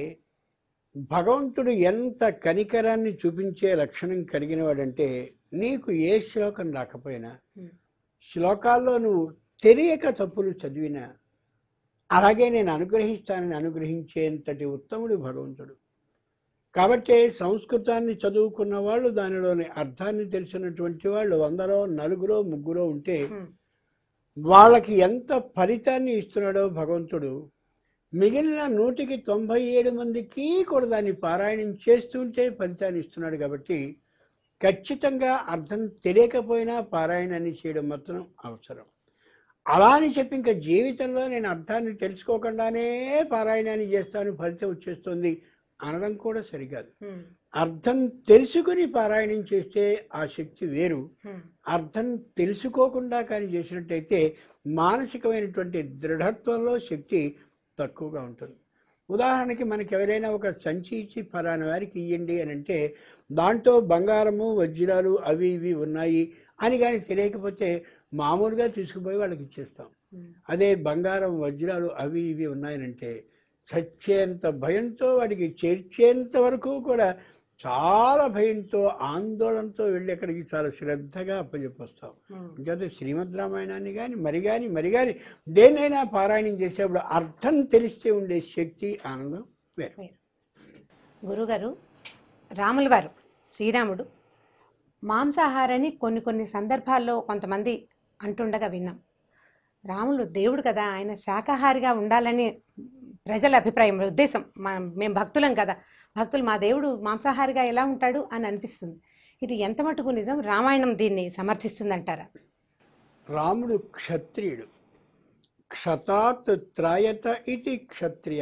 భగవంతుడు ఎంత కనికరాన్ని చూపించే లక్షణం కలిగిన వాడంటే నీకు ఏ శ్లోకం రాకపోయినా ఉమ్, శ్లోకాల్లో నువ్వు తెలియక తప్పులు చదివినా అలాగే నేను అనుగ్రహిస్తానని అనుగ్రహించేంతటి ఉత్తముడు భగవంతుడు కాబట్టి సంస్కృతాన్ని చదువుకున్న వాళ్ళు దానిలోని అర్థాన్ని తెలిసినటువంటి వాళ్ళు వందలో నలుగురో ముగ్గురో ఉంటే ఉమ్, వాళ్ళకి ఎంత ఫలితాన్ని ఇస్తున్నాడో భగవంతుడు మిగిలిన నూటికి తొంభై ఏడు మందికి కూడా దాన్ని పారాయణం చేస్తుంటే ఫలితాన్ని ఇస్తున్నాడు కాబట్టి ఖచ్చితంగా అర్థం తెలియకపోయినా పారాయణాన్ని చేయడం మాత్రం అవసరం అలా అని చెప్పి ఇంకా జీవితంలో నేను అర్థాన్ని తెలుసుకోకుండానే పారాయణాన్ని చేస్తాను ఫలితం వచ్చేస్తుంది అనడం కూడా సరికాదు ఉమ్, అర్థం తెలుసుకుని పారాయణం చేస్తే ఆ శక్తి వేరు ఉమ్, అర్థం తెలుసుకోకుండా కానీ చేసినట్టయితే మానసికమైనటువంటి దృఢత్వంలో శక్తి తక్కువగా ఉంటుంది ఉదాహరణకి మనకి ఎవరైనా ఒక సంచి ఇచ్చి ఫలానా వారికి ఇవ్వండి అని అంటే దాంట్లో బంగారము వజ్రాలు అవి ఇవి ఉన్నాయి అని కానీ తెలియకపోతే మామూలుగా తీసుకుపోయి వాళ్ళకి ఇచ్చేస్తాం ఉమ్, అదే బంగారం వజ్రాలు అవి ఇవి ఉన్నాయనంటే చచ్చేంత భయంతో వాడికి చేర్చేంత వరకు కూడా చాలా భయంతో ఆందోళనతో వెళ్ళి అక్కడికి చాలా శ్రద్ధగా అప్పచెప్పొస్తాం ఉమ్. ఇంకైతే శ్రీమద్ రామాయణాన్ని కానీ మరి కానీ మరి కానీ దేన్నైనా పారాయణం చేసేప్పుడు అర్థం తెలిస్తే ఉండే శక్తి ఆనందం వేరు గురుగారు రాముల వారు శ్రీరాముడు మాంసాహారాన్ని కొన్ని కొన్ని సందర్భాల్లో కొంతమంది అంటుండగా విన్నాం రాములు దేవుడు కదా ఆయన శాకాహారిగా ఉండాలని ప్రజల అభిప్రాయం ఉద్దేశం మనం మేము భక్తులం కదా భక్తులు మా దేవుడు మాంసాహారిగా ఎలా ఉంటాడు అని అనిపిస్తుంది ఇది ఎంత మటుకు నిజం రామాయణం దీన్ని సమర్థిస్తుందంటారా రాముడు క్షత్రియుడు క్షతాత్ త్రాయత ఇది క్షత్రియ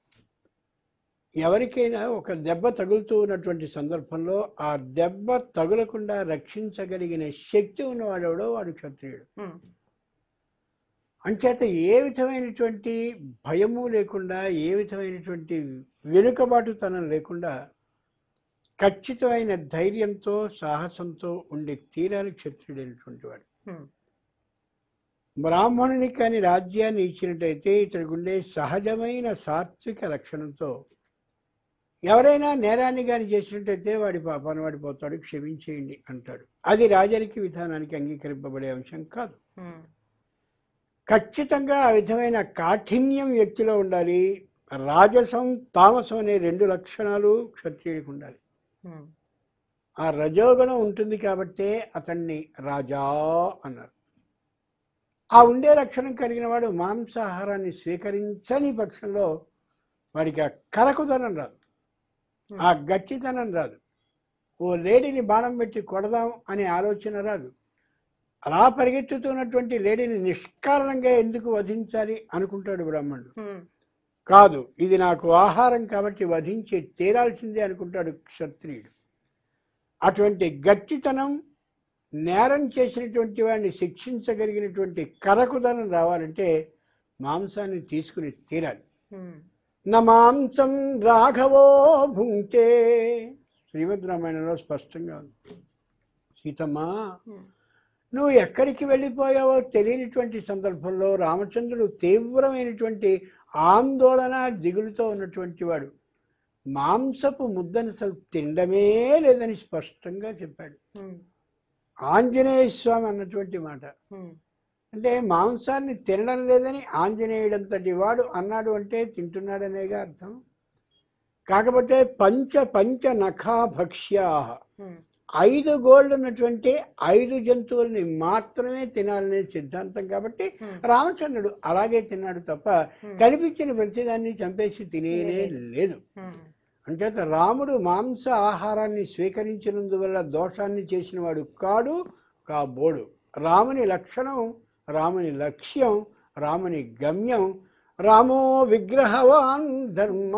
ఎవరికైనా ఒక దెబ్బ తగులుతూ ఉన్నటువంటి సందర్భంలో ఆ దెబ్బ తగులకుండా రక్షించగలిగిన శక్తి ఉన్నవాడెవడో వాడు క్షత్రియుడు ఉమ్, అంచేత ఏ విధమైనటువంటి భయము లేకుండా ఏ విధమైనటువంటి వెనుకబాటుతనం లేకుండా ఖచ్చితమైన ధైర్యంతో సాహసంతో ఉండే తీరాలి క్షత్రియుడైనటువంటి వాడు ఉమ్, బ్రాహ్మణుని కానీ రాజ్యాన్ని ఇచ్చినట్టయితే ఇతడికి ఉండే సహజమైన సాత్విక లక్షణంతో ఎవరైనా నేరాన్ని కానీ చేసినట్టయితే వాడి పాపాన్ని వాడి పోతాడు క్షమించేయండి అంటాడు అది రాజరిక విధానానికి అంగీకరింపబడే అంశం కాదు ఉమ్, ఖచ్చితంగా ఆ విధమైన కాఠిన్యం వ్యక్తిలో ఉండాలి రాజసం తామసం అనే రెండు లక్షణాలు క్షత్రియుడికి ఉండాలి ఉమ్, ఆ రజోగుణం ఉంటుంది కాబట్టే అతన్ని రాజా అన్నారు ఆ ఉండే లక్షణం కలిగిన వాడు మాంసాహారాన్ని స్వీకరించని పక్షంలో వాడికి ఆ కరకుదనం రాదు ఆ గట్టితనం రాదు ఓ లేడీని బాణం పెట్టి కొడదాం అనే ఆలోచన రాదు అలా పరిగెత్తుతున్నటువంటి లేడీని నిష్కారణంగా ఎందుకు వధించాలి అనుకుంటాడు బ్రాహ్మణుడు ఉమ్, కాదు ఇది నాకు ఆహారం కాబట్టి వధించి తీరాల్సిందే అనుకుంటాడు క్షత్రియుడు అటువంటి గట్టితనం నేరం చేసినటువంటి వాడిని శిక్షించగలిగినటువంటి కరకుదనం రావాలంటే మాంసాన్ని తీసుకుని తీరాలి ఉమ్, నా మాంసం రాఘవో భుంక్తే శ్రీమద్ రామాయణంలో స్పష్టంగా ఉంది సీతమ్మా ఉమ్, నువ్వు ఎక్కడికి వెళ్ళిపోయావో తెలియనిటువంటి సందర్భంలో రామచంద్రుడు తీవ్రమైనటువంటి ఆందోళన దిగులుతో ఉన్నటువంటి వాడు మాంసపు ముద్దను అసలు తినడమే లేదని స్పష్టంగా చెప్పాడు ఉమ్, ఆంజనేయ స్వామి అన్నటువంటి మాట ఉమ్, అంటే మాంసాన్ని తినడం లేదని ఆంజనేయుడంతటి వాడు అన్నాడు అంటే తింటున్నాడనేగా అర్థం కాకపోతే పంచ పంచ నఖా భక్ష్యా ఉమ్, ఐదు గోళ్ళు ఉన్నటువంటి ఐదు జంతువుల్ని మాత్రమే తినాలనే సిద్ధాంతం కాబట్టి Hmm. రామచంద్రుడు అలాగే తిన్నాడు తప్ప కనిపించిన ప్రతిదాన్ని చంపేసి తినేనే లేదు ఉమ్, అంచేత రాముడు మాంస ఆహారాన్ని స్వీకరించినందువల్ల దోషాన్ని చేసినవాడు కాడు కాబోడు రాముని లక్షణం రాముని లక్ష్యం రాముని గమ్యం రామో విగ్రహవాన్ ధర్మ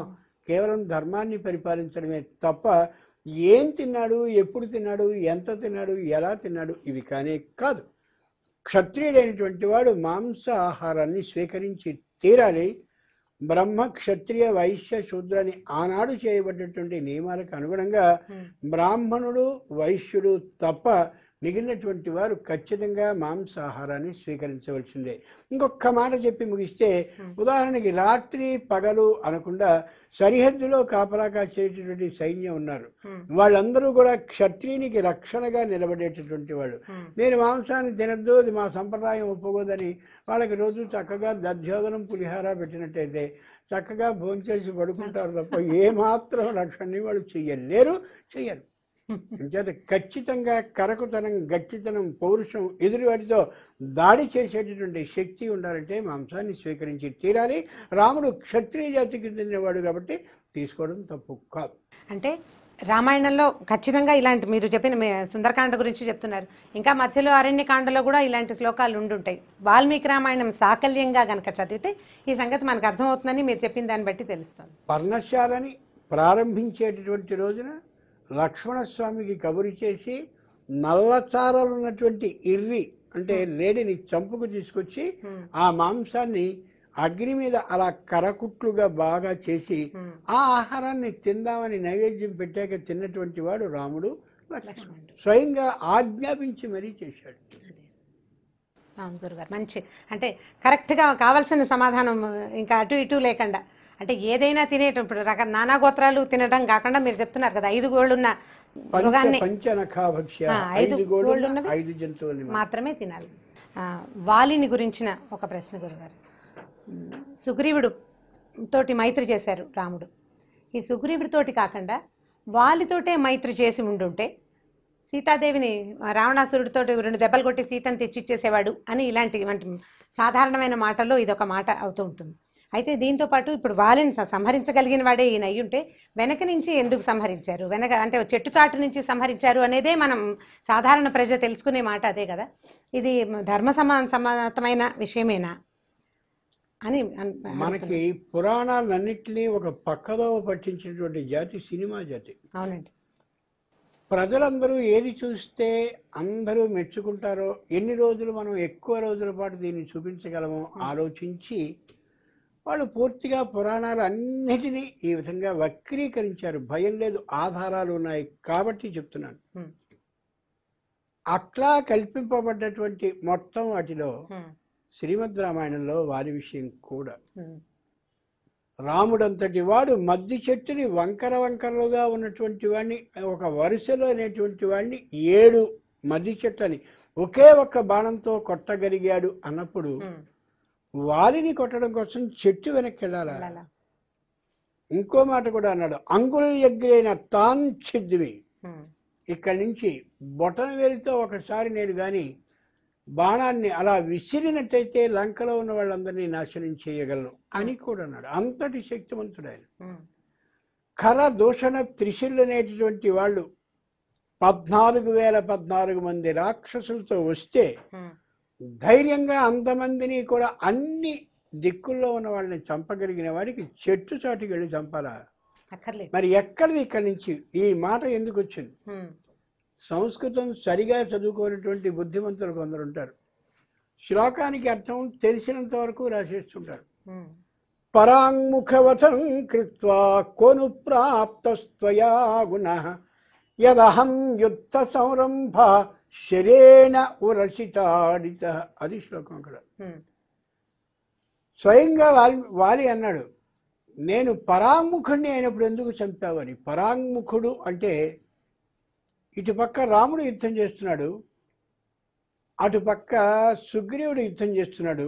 కేవలం ధర్మాన్ని పరిపాలించడమే తప్ప ఏం తిన్నాడు ఎప్పుడు తిన్నాడు ఎంత తిన్నాడు ఎలా తిన్నాడు ఇవి కానే కాదు క్షత్రియుడైనటువంటి వాడు మాంస ఆహారాన్ని స్వీకరించి తీరాలి బ్రహ్మ క్షత్రియ వైశ్య శూద్రని ఆనాడు చేయబడ్డటువంటి నియమాలకు అనుగుణంగా ఉమ్, బ్రాహ్మణుడు వైశ్యుడు తప్ప మిగిలినటువంటి వారు ఖచ్చితంగా మాంసాహారాన్ని స్వీకరించవలసిందే ఇంకొక మాట చెప్పి ముగిస్తే ఉదాహరణకి రాత్రి పగలు అనకుండా సరిహద్దులో కాపలా కాసేటటువంటి సైన్యం ఉన్నారు ఉమ్, వాళ్ళందరూ కూడా క్షత్రియునికి రక్షణగా నిలబడేటటువంటి వాళ్ళు ఉమ్, నేను మాంసాన్ని తినద్దు అది మా సంప్రదాయం ఒప్పుకోదని వాళ్ళకి రోజు చక్కగా దధ్యోదనం పులిహార పెట్టినట్టయితే చక్కగా భోంచేసి పడుకుంటారు తప్ప ఏమాత్రం రక్షణని వాళ్ళు చెయ్యలేరు చెయ్యరు అంచేత ఖచ్చితంగా కరకుతనం గట్టితనం పౌరుషం ఎదురువాటితో దాడి చేసేటటువంటి శక్తి ఉండాలంటే మాంసాన్ని స్వీకరించి తీరాలి రాముడు క్షత్రియ జాతికి చెందినవాడు కాబట్టి తీసుకోవడం తప్పు కాదు అంటే రామాయణంలో ఖచ్చితంగా ఇలాంటి మీరు చెప్పిన మీ సుందరకాండ గురించి చెప్తున్నారు ఇంకా మధ్యలో అరణ్యకాండలో కూడా ఇలాంటి శ్లోకాలు ఉండుంటాయి వాల్మీకి రామాయణం సాకల్యంగా గనక చదివితే ఈ సంగతి మనకు అర్థమవుతుందని మీరు చెప్పిన దాన్ని బట్టి తెలుస్తుంది పర్ణశాలని ప్రారంభించేటటువంటి రోజున లక్ష్మణస్వామికి కబురు చేసి నల్లచారలు ఉన్నటువంటి ఇర్రి అంటే లేడిని చంపుకు తీసుకొచ్చి ఆ మాంసాన్ని అగ్ని మీద అలా కరకుట్లుగా బాగా చేసి ఆ ఆహారాన్ని తిందామని నైవేద్యం పెట్టాక తిన్నటువంటి వాడు రాముడు లక్ష్మణుడు స్వయంగా ఆజ్ఞాపించి మరీ చేశాడు అవును గురుగారు మంచి అంటే కరెక్ట్గా కావాల్సిన సమాధానం ఇంకా అటు ఇటు లేకుండా అంటే ఏదైనా తినేటప్పుడు రక నానా గోత్రాలు తినడం కాకుండా మీరు చెప్తున్నారు కదా ఐదు గోళ్ళున్న పంచ మృగాన్ని పంచనఖాభక్ష్య ఆ, ఐదు ఐదు గోళ్ళు గోళ్ళున్నవి ఐదు జంతువుల్ని మాత్రమే తినాలి ఆ, వాలిని గురించిన ఒక ప్రశ్న గురుగారు ఉమ్, సుగ్రీవుడు తోటి మైత్రి చేశారు రాముడు ఈ సుగ్రీవుడితోటి కాకుండా వాలితోటే మైత్రి చేసి ఉండుంటే సీతాదేవిని ఆ, రావణాసురుడితోటి రెండు దెబ్బలు కొట్టి సీతను తెచ్చిచ్చేసేవాడు అని ఇలాంటి వంటి సాధారణమైన మాటల్లో ఇదొక మాట అవుతూ ఉంటుంది అయితే దీంతో పాటు ఇప్పుడు వాలిని స- సంహరించగలిగిన వాడే ఈయన అయ్యుంటే వెనక నుంచి ఎందుకు సంహరించారు వెనక అంటే చెట్టు చాటు నుంచి సంహరించారు అనేదే మనం సాధారణ ప్రజ తెలుసుకునే మాట అదే కదా ఇది ధర్మ సమా సమ్మతమైన విషయమేనా అని అన్- మనకి పురాణాలన్నింటినీ ఒక పక్కదోవ పట్టించినటువంటి జాతి సినిమా జాతి అవునండి ప్రజలందరూ ఏది చూస్తే అందరూ మెచ్చుకుంటారో ఎన్ని రోజులు మనం ఎక్కువ రోజుల పాటు దీన్ని చూపించగలమో ఆలోచించి వాళ్ళు పూర్తిగా పురాణాలు అన్నిటినీ ఈ విధంగా వక్రీకరించారు భయం లేదు ఆధారాలు ఉన్నాయి కాబట్టి చెప్తున్నాను ఉమ్, అట్లా కల్పింపబడ్డటువంటి మొత్తం వాటిలో ఉమ్, శ్రీమద్ రామాయణంలో వారి విషయం కూడా ఉమ్, రాముడంతటి వాడు మద్ది చెట్టుని వంకర వంకరలుగా ఉన్నటువంటి వాడిని ఒక వరుసలో అనేటువంటి వాడిని ఏడు మద్ది చెట్లని ఒకే ఒక్క బాణంతో కొట్టగలిగాడు అన్నప్పుడు ఉమ్. వాలిని కొట్టడం కోసం చెట్టు వెనక్కి వెళ్ళాలా వెళ్ళాలా? ఇంకో మాట కూడా అన్నాడు అంగుళ ఎగ్రైన తాన్ ఛిద్మి ఉమ్, ఇక్కడి నుంచి బొటన వేలితో ఒకసారి నేను కానీ బాణాన్ని అలా విసిరినట్టయితే లంకలో ఉన్న వాళ్ళందరినీ నాశనం చేయగలను అని కూడా అన్నాడు అంతటి శక్తివంతుడు ఆయన ఉమ్, ఖర దూషణ త్రిశులు అనేటటువంటి వాళ్ళు పద్నాలుగు వేల పద్నాలుగు మంది రాక్షసులతో వస్తే ఉమ్, ధైర్యంగా అంతమందిని కూడా అన్ని దిక్కుల్లో ఉన్న వాళ్ళని చంపగలిగిన వాడికి చెట్టు చాటుకి వెళ్ళి చంపాలా అక్కర్లేదు మరి ఎక్కడిది ఇక్కడి నుంచి ఈ మాట ఎందుకు వచ్చింది ఉమ్, సంస్కృతం సరిగా చదువుకోనటువంటి బుద్ధిమంతులు కొందరు ఉంటారు శ్లోకానికి అర్థం తెలిసినంత వరకు రాసేస్తుంటారు ఉమ్, పరాంగుఖవతం కృత్వా కోను ప్రాప్తస్త్వయా గుణ యదహం యుద్ధ సంరంభ శరేణ ఉరసితాడిత అది శ్లోకం అక్కడ ఉమ్, స్వయంగా వాలి వాలి అన్నాడు నేను పరాంగుఖుడిని అయినప్పుడు ఎందుకు చంపావని పరాంగుఖుడు అంటే ఇటుపక్క రాముడు యుద్ధం చేస్తున్నాడు అటుపక్క సుగ్రీవుడు యుద్ధం చేస్తున్నాడు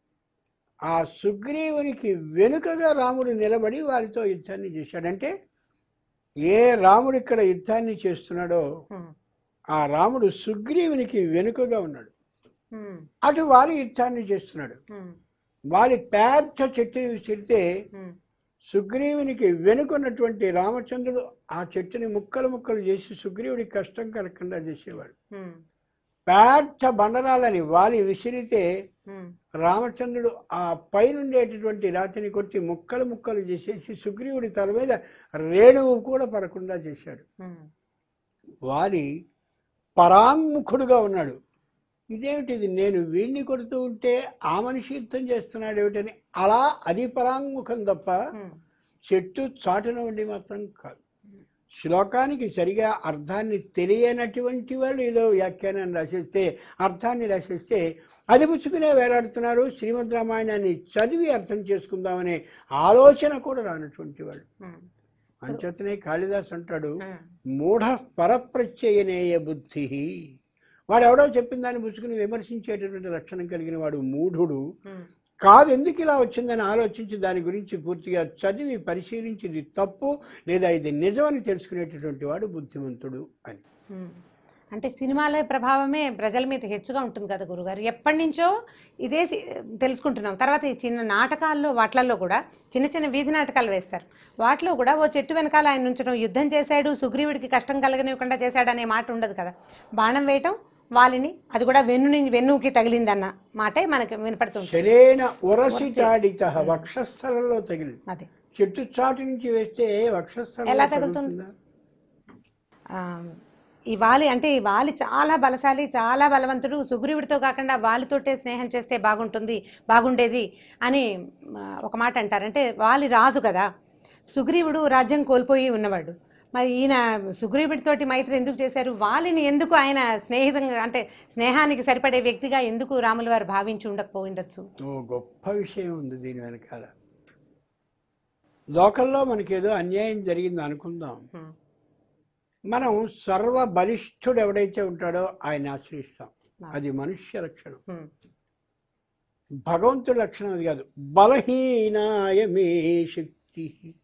ఆ సుగ్రీవునికి వెనుకగా రాముడు నిలబడి వారితో యుద్ధాన్ని చేశాడంటే ఏ రాముడు ఇక్కడ యుద్ధాన్ని చేస్తున్నాడో ఉమ్, ఆ రాముడు సుగ్రీవునికి వెనుకగా ఉన్నాడు ఉమ్, అటు వారి యుద్ధాన్ని చేస్తున్నాడు ఉమ్, వారి పెద్ద చెట్టుని విసిరితే ఉమ్, సుగ్రీవునికి వెనుకున్నటువంటి రామచంద్రుడు ఆ చెట్టుని ముక్కలు ముక్కలు చేసి సుగ్రీవుడికి కష్టం కలగకుండా చేసేవాడు ఉమ్, పెద్ద బండరాలని వాలి విసిరితే ఉమ్, రామచంద్రుడు ఆ పైనుండేటటువంటి రాతిని కొట్టి ముక్కలు ముక్కలు చేసేసి సుగ్రీవుడి తల మీద రేణువు కూడా పడకుండా చేశాడు ఉమ్, వాలి పరాంగుఖుడుగా ఉన్నాడు ఇదేమిటిది నేను వీడిని కొడుతూ ఉంటే ఆ మనిషి యుద్ధం చేస్తున్నాడు ఏమిటని అలా అది పరాంగుఖం తప్ప ఉమ్, చెట్టు చాటున ఉండి మాత్రం కాదు శ్లోకానికి సరిగా అర్థాన్ని తెలియనటువంటి వాళ్ళు ఏదో వ్యాఖ్యానాన్ని రాసేస్తే అర్థాన్ని రాసేస్తే అది పుచ్చుకునే వేలాడుతున్నారు శ్రీమద్ రామాయణాన్ని చదివి అర్థం చేసుకుందామనే ఆలోచన కూడా రానటువంటి వాళ్ళు ఉమ్, అంచేతనే కాళిదాస్ అంటాడు ఉమ్, మూఢ పరప్రత్యయనేయ బుద్ధి వాడు ఎవడో చెప్పిన దాన్ని పుచ్చుకుని విమర్శించేటటువంటి లక్షణం కలిగిన వాడు మూఢుడు ఉమ్, కాదు ఎందుకు ఇలా వచ్చిందని ఆలోచించి దాని గురించి పూర్తిగా చదివి పరిశీలించి ఇది తప్పు లేదా ఇది నిజమని తెలుసుకునేటటువంటి వాడు బుద్ధిమంతుడు అని ఉమ్. అంటే సినిమాల ప్రభావమే ప్రజల మీద హెచ్చుగా ఉంటుంది కదా గురుగారు ఎప్పటి నుంచో ఇదే సి- తెలుసుకుంటున్నాం తర్వాత ఈ చిన్న నాటకాల్లో వాట్లల్లో కూడా చిన్న చిన్న వీధి నాటకాలు వేస్తారు వాటిలో కూడా ఓ చెట్టు వెనకాల ఆయన ఉంచడం యుద్ధం చేశాడు సుగ్రీవుడికి కష్టం కలగనివ్వకుండా చేశాడు అనే మాట ఉండదు కదా బాణం వేయటం వాలిని అది కూడా వెన్ను నుంచి వెన్నుకి తగిలిందన్న మాటే మనకి వినపడుతుంది శరేణ ఉరసిటాడిత వక్షస్థలంలో తగిలింది అది చెట్టు చాటు నుంచి వేస్తే వక్షస్థలంలో ఎలా తగులుతుంది? తగులుతుందా? ఆ, ఈ వాలి అంటే ఈ వాలి చాలా బలశాలి చాలా బలవంతుడు సుగ్రీవుడితో కాకుండా వాలితోటే స్నేహం చేస్తే బాగుంటుంది బాగుండేది అని ఆ, ఒక మాట అంటారు అంటే వాలి రాజు కదా సుగ్రీవుడు రాజ్యం కోల్పోయి ఉన్నవాడు మరి ఈయన సుగ్రీవుడితోటి మైత్రి ఎందుకు చేశారు వాలిని ఎందుకు ఆయన స్నేహితంగా అంటే స్నేహానికి సరిపడే వ్యక్తిగా ఎందుకు రాముల వారు భావించి ఉండకపోయి ఉండొచ్చు ఓ గొప్ప విషయం ఉంది దీని వెనకాల లోకల్లో మనకేదో అన్యాయం జరిగింది అనుకుందాం ఉమ్, మనం సర్వ బలిష్ఠుడు ఎవడైతే ఉంటాడో ఆయన ఆశ్రయిస్తాం అది మనుష్య లక్షణం ఉమ్, భగవంతుడి లక్షణం అది కాదు బలహీనాయ మే శక్తి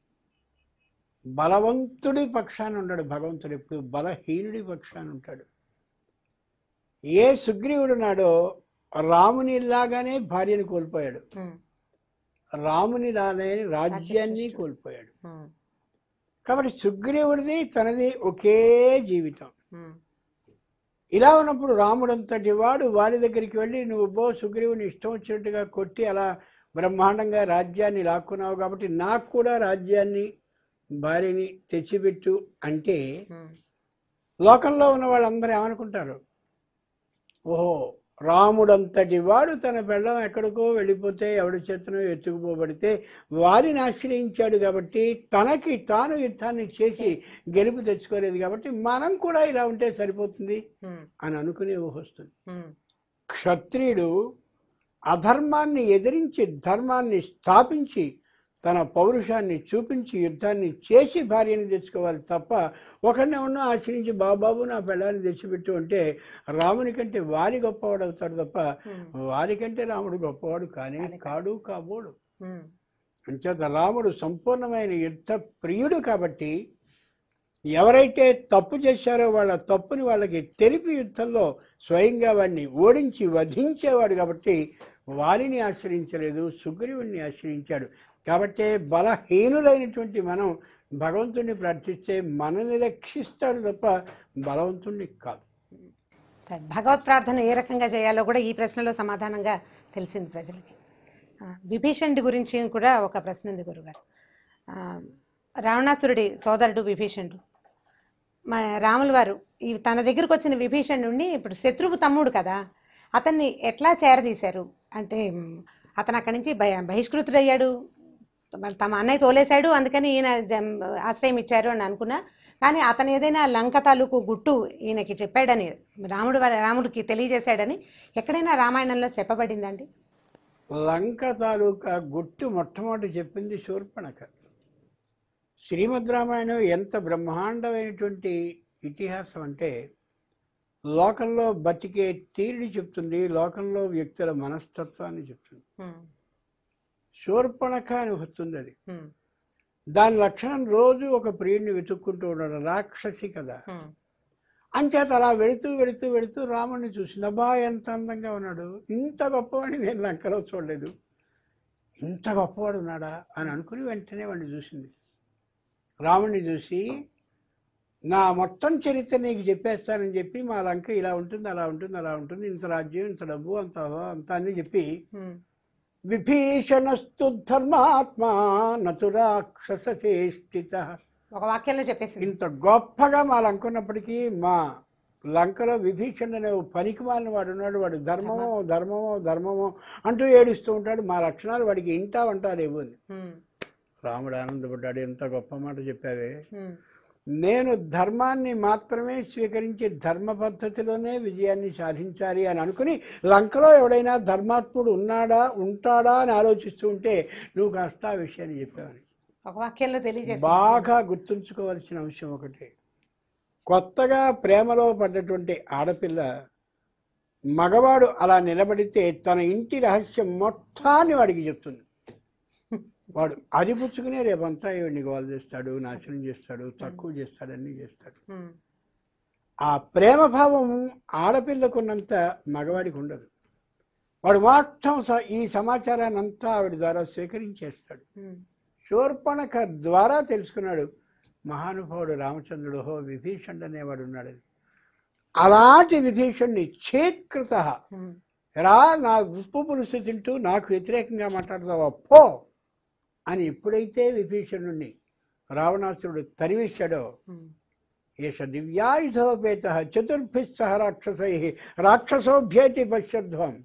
బలవంతుడి పక్షాన ఉంటాడు భగవంతుడు ఎప్పుడు బలహీనుడి పక్షాన ఉంటాడు ఏ సుగ్రీవుడు నాడో రామునిలాగానే భార్యను కోల్పోయాడు ఉమ్, రాముని లానే రాజ్యాన్ని కోల్పోయాడు ఉమ్, కాబట్టి సుగ్రీవుడిది తనది ఒకే జీవితం ఉమ్, ఇలా ఉన్నప్పుడు రాముడంతటి వాడు వారి దగ్గరికి వెళ్ళి నువ్వు బో సుగ్రీవుని ఇష్టం వచ్చినట్టుగా కొట్టి అలా బ్రహ్మాండంగా రాజ్యాన్ని లాక్కున్నావు కాబట్టి నాకు కూడా రాజ్యాన్ని భార్యని తెచ్చిపెట్టు అంటే ఉమ్, లోకంలో ఉన్న వాళ్ళందరూ ఏమనుకుంటారు ఓహో రాముడంతటి వాడు తన పెళ్ళం ఎక్కడికో వెళ్ళిపోతే ఎవడి చేతనో ఎత్తుకుపోబడితే వారిని ఆశ్రయించాడు కాబట్టి తనకి తాను యుద్ధాన్ని చేసి గెలుపు తెచ్చుకోలేదు కాబట్టి మనం కూడా ఇలా ఉంటే సరిపోతుంది ఉమ్, అని అనుకునే ఊహ వస్తుంది ఉమ్, క్షత్రియుడు అధర్మాన్ని ఎదిరించి ధర్మాన్ని స్థాపించి తన పౌరుషాన్ని చూపించి యుద్ధాన్ని చేసి భార్యని తెచ్చుకోవాలి తప్ప ఒకరిని ఉన్న ఆశ్రయించి బాబాబు నా పెళ్ళాన్ని తెచ్చిపెట్టు అంటే రాముని కంటే వాలి గొప్పవాడు అవుతాడు తప్ప వాలి కంటే రాముడు గొప్పవాడు కానీ కాడు కాబోడు ఉమ్, అంచేత రాముడు సంపూర్ణమైన యుద్ధ ప్రియుడు కాబట్టి ఎవరైతే తప్పు చేశారో వాళ్ళ తప్పుని వాళ్ళకి తెలిపి యుద్ధంలో స్వయంగా వాడిని ఓడించి వధించేవాడు కాబట్టి వాలిని ఆశ్రయించలేదు సుగ్రీవుణ్ణి ఆశ్రయించాడు కాబట్టే బలహీనులైనటువంటి మనం భగవంతుణ్ణి ప్రార్థిస్తే మనని రక్షిస్తాడు తప్ప బలవంతుణ్ణి కాదు సరే భగవత్ ప్రార్థన ఏ రకంగా చేయాలో కూడా ఈ ప్రశ్నలో సమాధానంగా తెలిసింది ప్రజలకి ఆ, విభీషణుడి గురించి కూడా ఒక ప్రశ్న ఉంది గురుగారు ఆ, రావణాసురుడి సోదరుడు విభీషణుడు మా రాముల వారు ఈ తన దగ్గరకు వచ్చిన విభీషణుడిని ఇప్పుడు శత్రువు తమ్ముడు కదా అతన్ని ఎట్లా చేరదీశారు అంటే మ్, అతను అక్కడి నుంచి బయ బహిష్కృతుడయ్యాడు వాళ్ళు తమ అన్నయ్య తోలేశాడు అందుకని ఈయన జం- ఆశ్రయం ఇచ్చారు అని అనుకున్నా కానీ అతను ఏదైనా లంక తాలూకు గుట్టు ఈయనకి చెప్పాడని రాముడు వారి- రాముడికి తెలియజేశాడని ఎక్కడైనా రామాయణంలో చెప్పబడిందండి లంక తాలూకా గుట్టు మొట్టమొదటి చెప్పింది శూర్పణక శ్రీమద్ రామాయణం ఎంత బ్రహ్మాండమైనటువంటి ఇతిహాసం అంటే లోకంలో బతికే తీరుని చెప్తుంది లోకంలో వ్యక్తుల మనస్తత్వాన్ని చెప్తుంది ఉమ్, శూర్పణక అని వస్తుంది అది ఉమ్, దాని లక్షణం రోజు ఒక ప్రియుడిని వెతుక్కుంటూ ఉండడం రాక్షసి కదా ఉమ్, అంచేత అలా వెళుతూ వెళుతూ వెళుతూ రాముడిని చూసింది అబ్బా ఎంత అందంగా ఉన్నాడు ఇంత గొప్పవాడిని నేను లంకలో చూడలేదు ఇంత గొప్పవాడు ఉన్నాడా అని అనుకుని వెంటనే వాడిని చూసింది రాముడిని చూసి నా మొత్తం చరిత్ర నీకు చెప్పేస్తానని చెప్పి మా లంక ఇలా ఉంటుంది అలా ఉంటుంది అలా ఉంటుంది ఇంత రాజ్యం ఇంత డబ్బు అంత హోదా, అంత అని చెప్పి ఉమ్, విభీషణస్తు ధర్మాత్మా నతు రాక్షస చేష్టిత ఒక వాక్యంలో చెప్పేసింది ఇంత గొప్పగా మా లంక ఉన్నప్పటికీ మా లంకలో విభీషణుడు అనే ఓ పనికి మాలిన వాడు ఉన్నాడు వాడు ధర్మమో ధర్మమో ధర్మమో అంటూ ఏడుస్తూ ఉంటాడు మా లక్షణాలు వాడికి ఇంటా వంటా లేవు అని ఉమ్, రాముడు ఆనందపడ్డాడు ఎంత గొప్ప మాట చెప్పావే ఉమ్, నేను ధర్మాన్ని మాత్రమే స్వీకరించి ధర్మ పద్ధతిలోనే విజయాన్ని సాధించాలి అని అనుకుని లంకలో ఎవడైనా ధర్మాత్ముడు ఉన్నాడా ఉంటాడా అని ఆలోచిస్తూ ఉంటే నువ్వు కాస్త ఆ విషయాన్ని చెప్పావని ఒక వాక్యంలో తెలియజేసింది బాగా గుర్తుంచుకోవాల్సిన అంశం ఒకటి కొత్తగా ప్రేమలో పడ్డటువంటి ఆడపిల్ల మగవాడు అలా నిలబడితే తన ఇంటి రహస్యం మొత్తాన్ని వాడికి చెప్తుంది వాడు అది పుచ్చుకునే రేపంతా ఈవిడ్ని గోల్ చేస్తాడు నాశనం చేస్తాడు తక్కువ చేస్తాడు అన్నీ చేస్తాడు ఉమ్, ఆ ప్రేమ భావం ఆడపిల్లకున్నంత మగవాడికి ఉండదు వాడు మొత్తం స- ఈ సమాచారాన్ని అంతా ఆవిడ ద్వారా స్వీకరించేస్తాడు ఉమ్, శూర్పణఖ ద్వారా తెలుసుకున్నాడు మహానుభావుడు రామచంద్రుడు హో విభీషణుడు అనేవాడు ఉన్నాడని అలాంటి విభీషణ్ణి చేత్కృత ఉమ్, రా నా ఉప్పు పులుసు తింటూ నాకు వ్యతిరేకంగా మాట్లాడతావా పో అని ఎప్పుడైతే విభీషణుణ్ణి రావణాసురుడు తరివేశాడో ఉమ్, ఏష దివ్యాయుధోపేత చతుర్భిస్సహ రాక్షసై రాక్షసోభ్యేతి పశ్యధ్వం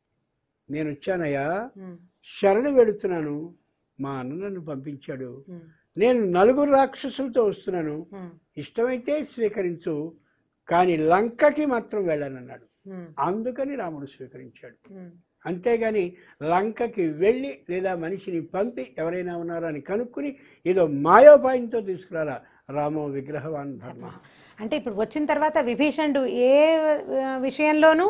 నేను వచ్చానయ్యా ఉమ్, శరణు వెడుతున్నాను మా అన్న నన్ను పంపించాడు ఉమ్, నేను నలుగురు రాక్షసులతో వస్తున్నాను ఉమ్, ఇష్టమైతే స్వీకరించు కానీ లంకకి మాత్రం వెళ్ళనన్నాడు ఉమ్, అందుకని రాముడు స్వీకరించాడు ఉమ్. అంతేగాని లంకకి వెళ్ళి లేదా మనిషిని పంపి ఎవరైనా ఉన్నారా అని కనుక్కుని ఏదో మాయోపాయంతో తీసుకురాలా రామో విగ్రహవాన్ ధర్మ అంటే ఇప్పుడు వచ్చిన తర్వాత విభీషణుడు ఏ ఆ, విషయంలోనూ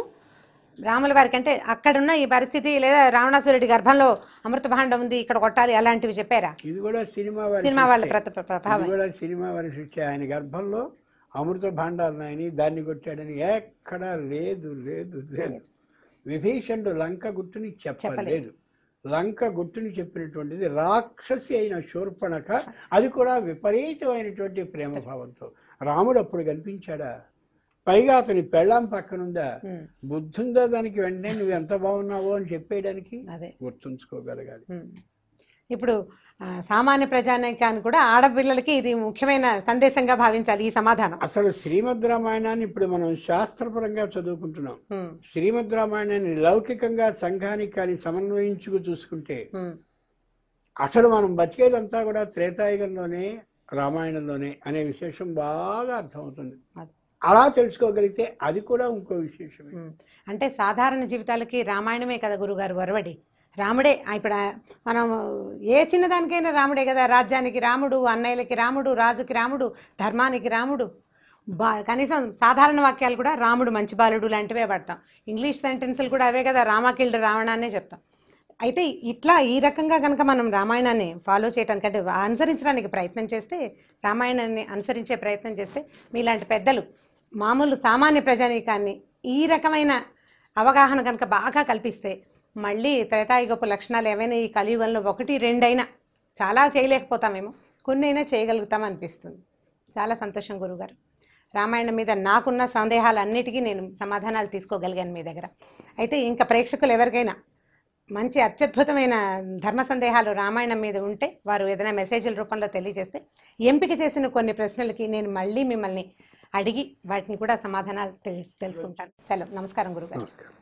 రాముల వారికి అంటే అక్కడున్న ఈ పరిస్థితి లేదా రావణాసురుడి గర్భంలో అమృత భాండం ఉంది ఇక్కడ కొట్టాలి అలాంటివి చెప్పారా ఇది కూడా సినిమా వారి సినిమా వాళ్ళ సృష్టే. ప్రత- ప్రభావం ఇది కూడా సినిమా వారి సృష్టి ఆయన గర్భంలో అమృత భాండాలు ఉన్నాయని దాన్ని కొట్టాడని ఎక్కడా లేదు లేదు లేదు విభీషణుడు లంక గుట్టుని చెప్పలేదు లంక గుట్టుని చెప్పినటువంటిది రాక్షసి అయిన శూర్పణక అది కూడా విపరీతమైనటువంటి ప్రేమ భావంతో రాముడు అప్పుడు కనిపించాడా పైగా అతని పెళ్ళాం పక్కనుందా ఉమ్, బుద్ధుందా దానికి వెంటనే నువ్వు ఎంత బాగున్నావో అని చెప్పేయడానికి అదే గుర్తుంచుకోగలగాలి ఉమ్. ఇప్పుడు ఆ, సామాన్య ప్రజానికాన్ని కూడా ఆడపిల్లలకి ఇది ముఖ్యమైన సందేశంగా భావించాలి ఈ సమాధానం అసలు శ్రీమద్ రామాయణాన్ని ఇప్పుడు మనం శాస్త్రపరంగా చదువుకుంటున్నాం ఉమ్, శ్రీమద్ రామాయణాన్ని లౌకికంగా సంఘానికి కానీ సమన్వయించుకు చూసుకుంటే ఉమ్, అసలు మనం బతికేదంతా కూడా త్రేతాయుగంలోనే రామాయణంలోనే అనే విశేషం బాగా అర్థమవుతుంది అది. అలా తెలుసుకోగలిగితే అది కూడా ఇంకో విశేషమే ఉమ్. అంటే సాధారణ జీవితాలకి రామాయణమే కదా గురుగారు వరవడి రాముడే ఆ, ఇప్పుడు ఆ, మనం ఏ చిన్నదానికైనా రాముడే కదా రాజ్యానికి రాముడు అన్నయ్యలకి రాముడు రాజుకి రాముడు ధర్మానికి రాముడు బా కనీసం సాధారణ వాక్యాలు కూడా రాముడు మంచి బాలుడు లాంటివే పడతాం ఇంగ్లీష్ సెంటెన్సులు కూడా అవే కదా రామాకిల్డ్ రావణాన్నే చెప్తాం అయితే ఇట్లా ఈ రకంగా కనుక మనం రామాయణాన్ని ఫాలో చేయడానికి అంటే అనుసరించడానికి ప్రయత్నం చేస్తే రామాయణాన్ని అనుసరించే ప్రయత్నం చేస్తే మీలాంటి పెద్దలు మామూలు సామాన్య ప్రజానీకాన్ని ఈ రకమైన అవగాహన కనుక బాగా కల్పిస్తే మళ్ళీ త్రేతాయుగపు లక్షణాలు ఏవైనా ఈ కలియుగంలో ఒకటి రెండైనా చాలా చేయలేకపోతామేమో కొన్ని అయినా చేయగలుగుతాం అనిపిస్తుంది చాలా సంతోషం గురుగారు రామాయణం మీద నాకున్న సందేహాలన్నిటికీ నేను సమాధానాలు తీసుకోగలిగాను మీ దగ్గర అయితే ఇంకా ప్రేక్షకులు ఎవరికైనా మంచి అత్యద్భుతమైన ధర్మ సందేహాలు రామాయణం మీద ఉంటే వారు ఏదైనా మెసేజ్ల రూపంలో తెలియజేస్తే ఎంపిక చేసిన కొన్ని ప్రశ్నలకి నేను మళ్ళీ మిమ్మల్ని అడిగి వాటిని కూడా సమాధానాలు తెలి తెలుసుకుంటాను సెలవు నమస్కారం గురుగారు నమస్కారం